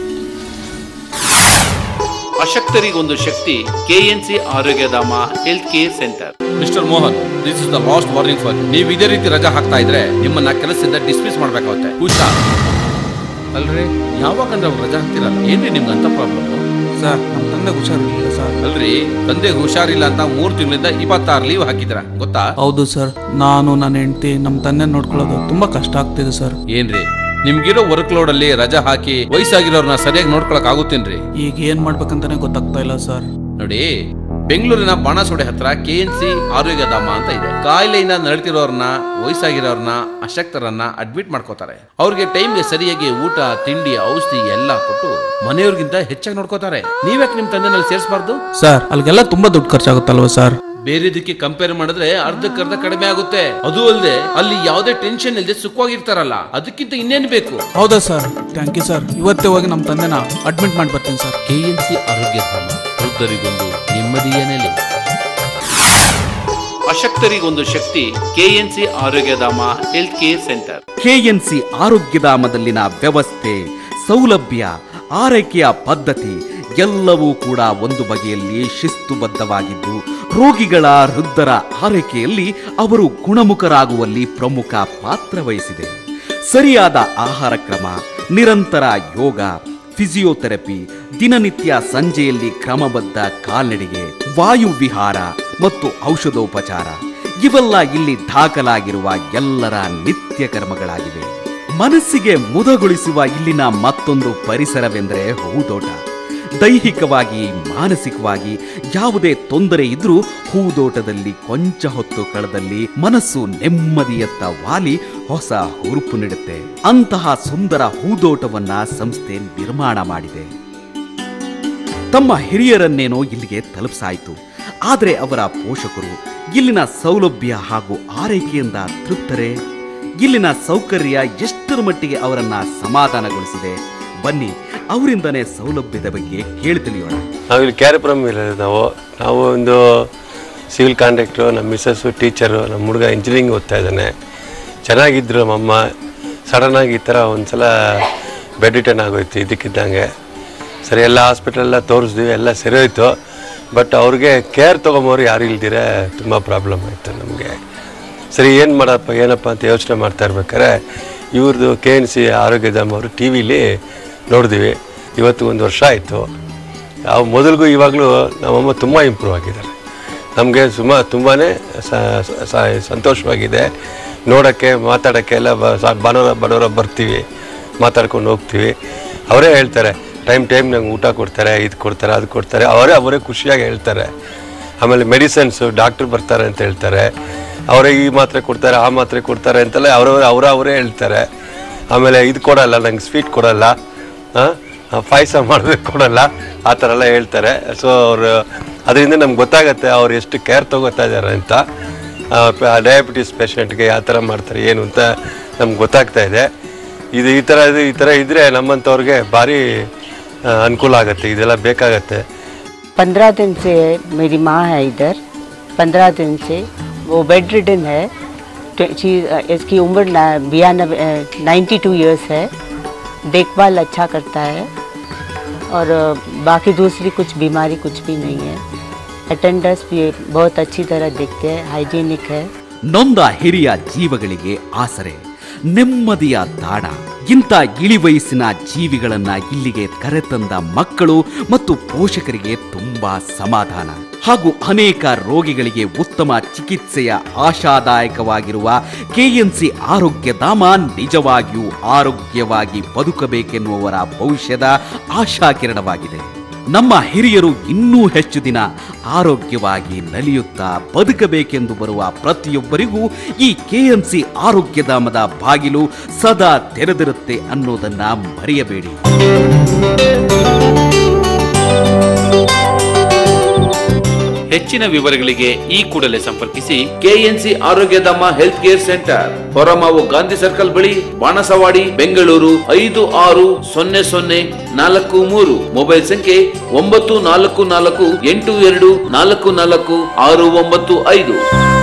F: ಅಶಕ್ತರಿಗೊಂದು ಶಕ್ತಿ KNC Arogyadhama health care centre
G: mister Mohan this is the last warning for ನೀವು ಇದೇ ರೀತಿ ರಜಾ ಹಾಕ್ತಾ ಇದ್ರೆ ನಿಮ್ಮನ್ನ ಕೆಲಸದಿಂದ ಡಿಸ್ಮಿಸ್ ಮಾಡ್ಬೇಕಾಗುತ್ತೆ ಹುಷಾರ್ ಅಲ್ರಿ ಯಾವಾಗಂದ್ರೆ ಅವ್ರು ರಜಾ ಹಾಕ್ತಿರಲ್ಲ ಏನ್ರಿ ನಿಮ್ಗೆ ಅಂತ ಪ್ರಾಬ್ಲಮ್
H: ಸರ್ ನಮ್ಮ ತಂದೆ ಹುಷಾರಿರಲಿಲ್ಲ ಸರ್
G: ಅಲ್ರಿ ತಂದೆಗೆ ಹುಷಾರಿಲ್ಲ ಅಂತ ಮೂರ್ ತಿಂಗಳಿಂದ ಇಪ್ಪತ್ತಾರು ಲೀವ್ ಹಾಕಿದ್ರ ಗೊತ್ತಾ
H: ಹೌದು ಸರ್ ನಾನು ನನ್ನ ಹೆಂಡತಿ ನಮ್ಮ ತಂದೆ ನೋಡ್ಕೊಳ್ಳೋದು ತುಂಬಾ ಕಷ್ಟ ಆಗ್ತಿದೆ ಸರ್
G: ಏನ್ರಿ ನಿಮ್ಗಿರೋ ವರ್ಕ್ ಲೋಡ್ ಅಲ್ಲಿ ರಜಾ ಹಾಕಿ ವಯಸ್ಸಾಗಿರೋರ್ನ ಸರಿಯಾಗಿ ನೋಡ್ಕೊಳಕ್ ಆಗುತ್ತೇನ್ರಿ
H: ಈಗ ಏನ್ ಮಾಡ್ಬೇಕಂತಾನೆ ಗೊತ್ತಾಗ್ತಾ ಇಲ್ಲ ಸರ್
G: ನೋಡಿ ಬೆಂಗಳೂರಿನ ಬಾಣಸೋಡೆ ಹತ್ರ ಕೆ ಎನ್ ಸಿ ಆರೋಗ್ಯಧಾಮ ಅಂತ ಇದೆ ಕಾಯಿಲೆಯಿಂದ ನರಳ್ತಿರೋರ್ನ ವಯಸ್ಸಾಗಿರೋರ್ನ ಅಶಕ್ತರನ್ನ ಅಡ್ಮಿಟ್ ಮಾಡ್ಕೋತಾರೆ ಅವ್ರಿಗೆ ಟೈಮ್ಗೆ ಸರಿಯಾಗಿ ಊಟ ತಿಂಡಿ ಔಷಧಿ ಎಲ್ಲ ಕೊಟ್ಟು ಮನೆಯವ್ರಿಗಿಂತ ಹೆಚ್ಚಾಗಿ ನೋಡ್ಕೋತಾರೆ ನೀವ್ಯಾಕೆ ನಿಮ್ ತಂದೆನಲ್ಲಿ ಸೇರಿಸಬಾರ್ದು
H: ಸರ್ ಅಲ್ಲಿಗೆಲ್ಲ ತುಂಬಾ ದುಡ್ಡು ಖರ್ಚಾಗುತ್ತಲ್ವ ಸರ್
G: ಬೇರೆದಕ್ಕೆ ಕಂಪೇರ್ ಮಾಡಿದ್ರೆ ಅರ್ಧಕ್ಕರ್ಧ ಕಡಿಮೆ ಆಗುತ್ತೆ ಅದು ಅಲ್ಲದೆ ಅಲ್ಲಿ ಯಾವುದೇ ಟೆನ್ಷನ್ ಇಲ್ಲದೆ ಸುಖವಾಗಿರ್ತಾರಲ್ಲ ಅದಕ್ಕಿಂತ ಇನ್ನೇನು ಬೇಕು
H: ಹೌದಾ ಸರ್ ಥ್ಯಾಂಕ್ ಯು ಸರ್ ಇವತ್ತೇ ಹೋಗಿ ನಮ್ಮ ತಂದೆನ ಅಡ್ಮಿಟ್ ಮಾಡಿ ಬರ್ತೀನಿ ಸರ್
G: ಕೆ ಎನ್ ಸಿ ಆರೋಗ್ಯಧಾಮ ವೃದ್ಧರಿಗೊಂದು ನೆಮ್ಮದಿಯ ನೆಲೆ
F: ಅಶಕ್ತರಿಗೊಂದು ಶಕ್ತಿ KNC Arogyadhama health care centre
A: KNC ಆರೋಗ್ಯಧಾಮದಲ್ಲಿನ ವ್ಯವಸ್ಥೆ ಸೌಲಭ್ಯ ಆರೈಕೆಯ ಪದ್ಧತಿ ಎಲ್ಲವೂ ಕೂಡ ಒಂದು ಬಗೆಯಲ್ಲಿ ಶಿಸ್ತುಬದ್ಧವಾಗಿದ್ದು ರೋಗಿಗಳ ವೃದ್ಧರ ಆರೈಕೆಯಲ್ಲಿ ಅವರು ಗುಣಮುಖರಾಗುವಲ್ಲಿ ಪ್ರಮುಖ ಪಾತ್ರ ವಹಿಸಿದೆ ಸರಿಯಾದ ಆಹಾರ ಕ್ರಮ ನಿರಂತರ ಯೋಗ ಫಿಸಿಯೋಥೆರಪಿ ದಿನನಿತ್ಯ ಸಂಜೆಯಲ್ಲಿ ಕ್ರಮಬದ್ಧ ಕಾಲ್ನಡಿಗೆ ವಾಯು ವಿಹಾರ ಮತ್ತು ಔಷಧೋಪಚಾರ ಇವೆಲ್ಲ ಇಲ್ಲಿ ದಾಖಲಾಗಿರುವ ಎಲ್ಲರ ನಿತ್ಯ ಕರ್ಮಗಳಾಗಿವೆ ಮನಸ್ಸಿಗೆ ಮುದಗೊಳಿಸುವ ಇಲ್ಲಿನ ಮತ್ತೊಂದು ಪರಿಸರವೆಂದರೆ ಹೂದೋಟ ದೈಹಿಕವಾಗಿ ಮಾನಸಿಕವಾಗಿ ಯಾವುದೇ ತೊಂದರೆ ಇದ್ರೂ ಹೂದೋಟದಲ್ಲಿ ಕೊಂಚ ಹೊತ್ತು ಕಳೆದಲ್ಲಿ ಮನಸ್ಸು ನೆಮ್ಮದಿಯತ್ತ ವಾಲಿ ಹೊಸ ಹುರುಪು ನೀಡುತ್ತೆ ಅಂತಹ ಸುಂದರ ಹೂದೋಟವನ್ನ ಸಂಸ್ಥೆ ನಿರ್ಮಾಣ ಮಾಡಿದೆ ತಮ್ಮ ಹಿರಿಯರನ್ನೇನೋ ಇಲ್ಲಿಗೆ ತಲುಪಿಸಾಯಿತು ಆದರೆ ಅವರ ಪೋಷಕರು ಇಲ್ಲಿನ ಸೌಲಭ್ಯ ಹಾಗೂ ಆರೈಕೆಯಿಂದ ತೃಪ್ತರೇ ಇಲ್ಲಿನ ಸೌಕರ್ಯ ಎಷ್ಟರ ಮಟ್ಟಿಗೆ ಅವರನ್ನ ಸಮಾಧಾನಗೊಳಿಸಿದೆ ಬನ್ನಿ ಅವರಿಂದನೇ ಸೌಲಭ್ಯದ ಬಗ್ಗೆ ಕೇಳಿ ತಿಳಿಯೋಣ
R: ನಾವು ಇಲ್ಲಿ ಕ್ಯಾರಿಪುರಂ ಇರೋದು ನಾವು ನಾವು ಒಂದು ಸಿವಿಲ್ ಕಾಂಟ್ರಾಕ್ಟ್ರು ನಮ್ಮ ಮಿಸ್ಸಸ್ಸು ಟೀಚರು ನಮ್ಮ ಹುಡುಗ ಇಂಜಿನಿಯರಿಂಗ್ ಓದ್ತಾ ಇದ್ದಾನೆ ಚೆನ್ನಾಗಿದ್ರು ನಮ್ಮಮ್ಮ ಸಡನ್ನಾಗಿ ಈ ಥರ ಒಂದು ಸಲ ಬೆಡ್ ರಿಟರ್ನ್ ಆಗೋಯ್ತು ಇದಕ್ಕಿದ್ದಂಗೆ ಸರಿ ಎಲ್ಲ ಹಾಸ್ಪಿಟಲೆಲ್ಲ ತೋರಿಸಿದ್ವಿ ಎಲ್ಲ ಸರಿ ಹೋಯ್ತು ಬಟ್ ಅವ್ರಿಗೆ ಕೇರ್ ತೊಗೊಂಬೋರು ಯಾರು ಇಲ್ದಿರ ತುಂಬ ಪ್ರಾಬ್ಲಮ್ ಆಯಿತು ನಮಗೆ ಸರಿ ಏನು ಮಾಡಪ್ಪ ಏನಪ್ಪ ಅಂತ ಯೋಚನೆ ಮಾಡ್ತಾ ಇರ್ಬೇಕಾದ್ರೆ ಇವ್ರದ್ದು ಕೆ ಎನ್ ಸಿ ಆರೋಗ್ಯಧಾಮ ಅವರು ಟಿ ವಿಲಿ ನೋಡಿದ್ವಿ ಇವತ್ತು ಒಂದು ವರ್ಷ ಆಯಿತು ಯಾವ ಮೊದಲಿಗೂ ಇವಾಗಲೂ ನಮ್ಮಮ್ಮ ತುಂಬ ಇಂಪ್ರೂವ್ ಆಗಿದ್ದಾರೆ ನಮಗೆ ಸುಮ ತುಂಬಾ ಸಂತೋಷವಾಗಿದೆ ನೋಡೋಕ್ಕೆ ಮಾತಾಡೋಕ್ಕೆ ಎಲ್ಲ ಬ ಸಾ- ಭಾನುವಾರ ಭಾನುವಾರ ಬರ್ತೀವಿ ಮಾತಾಡ್ಕೊಂಡು ಹೋಗ್ತೀವಿ ಅವರೇ ಹೇಳ್ತಾರೆ ಟೈಮ್ ಟೈಮ್ ನಂಗೆ ಊಟ ಕೊಡ್ತಾರೆ ಇದು ಕೊಡ್ತಾರೆ ಅದು ಕೊಡ್ತಾರೆ ಅವರೇ ಅವರೇ ಖುಷಿಯಾಗಿ ಹೇಳ್ತಾರೆ ಆಮೇಲೆ ಮೆಡಿಸನ್ಸು ಡಾಕ್ಟ್ರ್ ಬರ್ತಾರೆ ಅಂತ ಹೇಳ್ತಾರೆ ಅವರೇ ಈ ಮಾತ್ರೆ ಕೊಡ್ತಾರೆ ಆ ಮಾತ್ರೆ ಕೊಡ್ತಾರೆ ಅಂತೆಲ್ಲ ಅವರವರೇ ಅವರ ಅವರೇ ಹೇಳ್ತಾರೆ ಆಮೇಲೆ ಇದು ಕೊಡಲ್ಲ ನಂಗೆ ಸ್ವೀಟ್ ಕೊಡಲ್ಲ ಪಾಯಸ ಮಾಡೋದಕ್ಕೆ ಕೊಡಲ್ಲ ಆ ಥರ ಎಲ್ಲ ಹೇಳ್ತಾರೆ ಸೊ ಅವರು ಅದರಿಂದ ನಮ್ಗೆ ಗೊತ್ತಾಗತ್ತೆ ಅವ್ರು ಎಷ್ಟು ಕೇರ್ ತಗೋತಾ ಇದ್ದಾರೆ ಅಂತ ಡಯಾಬಿಟಿಸ್ ಪೇಷಂಟ್ಗೆ ಯಾವ ಥರ ಮಾಡ್ತಾರೆ ಏನು ಅಂತ ನಮ್ಗೆ ಗೊತ್ತಾಗ್ತಾ ಇದೆ ಇದು ಈ ಥರ ಇದು ಈ ಥರ ಇದ್ದರೆ ನಮ್ಮಂಥವ್ರಿಗೆ ಭಾರಿ ಆ, ಅನುಕೂಲ ಆಗುತ್ತೆ ಇದೆಲ್ಲ ಬೇಕಾಗತ್ತೆ
S: पंद्रह दिन से मेरी माँ है इधर पंद्रह दिन से वो बेड रिडन है तो शी- इसकी उम्र ना- बयानबे नाइन्टी टू ईयर्स है देखभाल अच्छा करता है और अ, बाकी दूसरी कुछ बीमारी कुछ भी नहीं है अटेंडर्स भी बहुत अच्छी तरह देखते हैं हाइजीनिक है
A: ನೊಂದ ಹಿರಿಯ ಜೀವಗಳಿಗೆ ಆಸರೆ ನೆಮ್ಮದಿಯ ತಾಣ ಇಂಥ ಇಳಿವಯಸ್ಸಿನ ಜೀವಿಗಳನ್ನ ಇಲ್ಲಿಗೆ ಕರೆತಂದ ಮಕ್ಕಳು ಮತ್ತು ಪೋಷಕರಿಗೆ ತುಂಬಾ ಸಮಾಧಾನ ಹಾಗೂ ಅನೇಕ ರೋಗಿಗಳಿಗೆ ಉತ್ತಮ ಚಿಕಿತ್ಸೆಯ ಆಶಾದಾಯಕವಾಗಿರುವ ಕೆಎನ್ಸಿ ಆರೋಗ್ಯಧಾಮ ನಿಜವಾಗಿಯೂ ಆರೋಗ್ಯವಾಗಿ ಬದುಕಬೇಕೆನ್ನುವವರ ಭವಿಷ್ಯದ ಆಶಾಕಿರಣವಾಗಿದೆ ನಮ್ಮ ಹಿರಿಯರು ಇನ್ನೂ ಹೆಚ್ಚು ದಿನ ಆರೋಗ್ಯವಾಗಿ ನಲಿಯುತ್ತಾ ಬದುಕಬೇಕೆಂದು ಬರುವ ಪ್ರತಿಯೊಬ್ಬರಿಗೂ ಈ ಕೆಎಂಸಿ ಆರೋಗ್ಯಧಾಮದ ಬಾಗಿಲು ಸದಾ ತೆರೆದಿರುತ್ತೆ ಅನ್ನೋದನ್ನ ಮರೆಯಬೇಡಿ
F: ಹೆಚ್ಚಿನ ವಿವರಗಳಿಗೆ ಈ ಕೂಡಲೇ ಸಂಪರ್ಕಿಸಿ KNC Arogyadhama health care centre Horamavu Gandhi circle ಬಳಿ ಬಾಣಸವಾಡಿ ಬೆಂಗಳೂರು ಐದು ಆರು ಸೊನ್ನೆ ಸೊನ್ನೆ ನಾಲ್ಕು ಮೂರು ಮೊಬೈಲ್ ಸಂಖ್ಯೆ ಒಂಬತ್ತು ನಾಲ್ಕು ನಾಲ್ಕು ಎಂಟು ಎರಡು ನಾಲ್ಕು ನಾಲ್ಕು ಆರು ಒಂಬತ್ತು ಐದು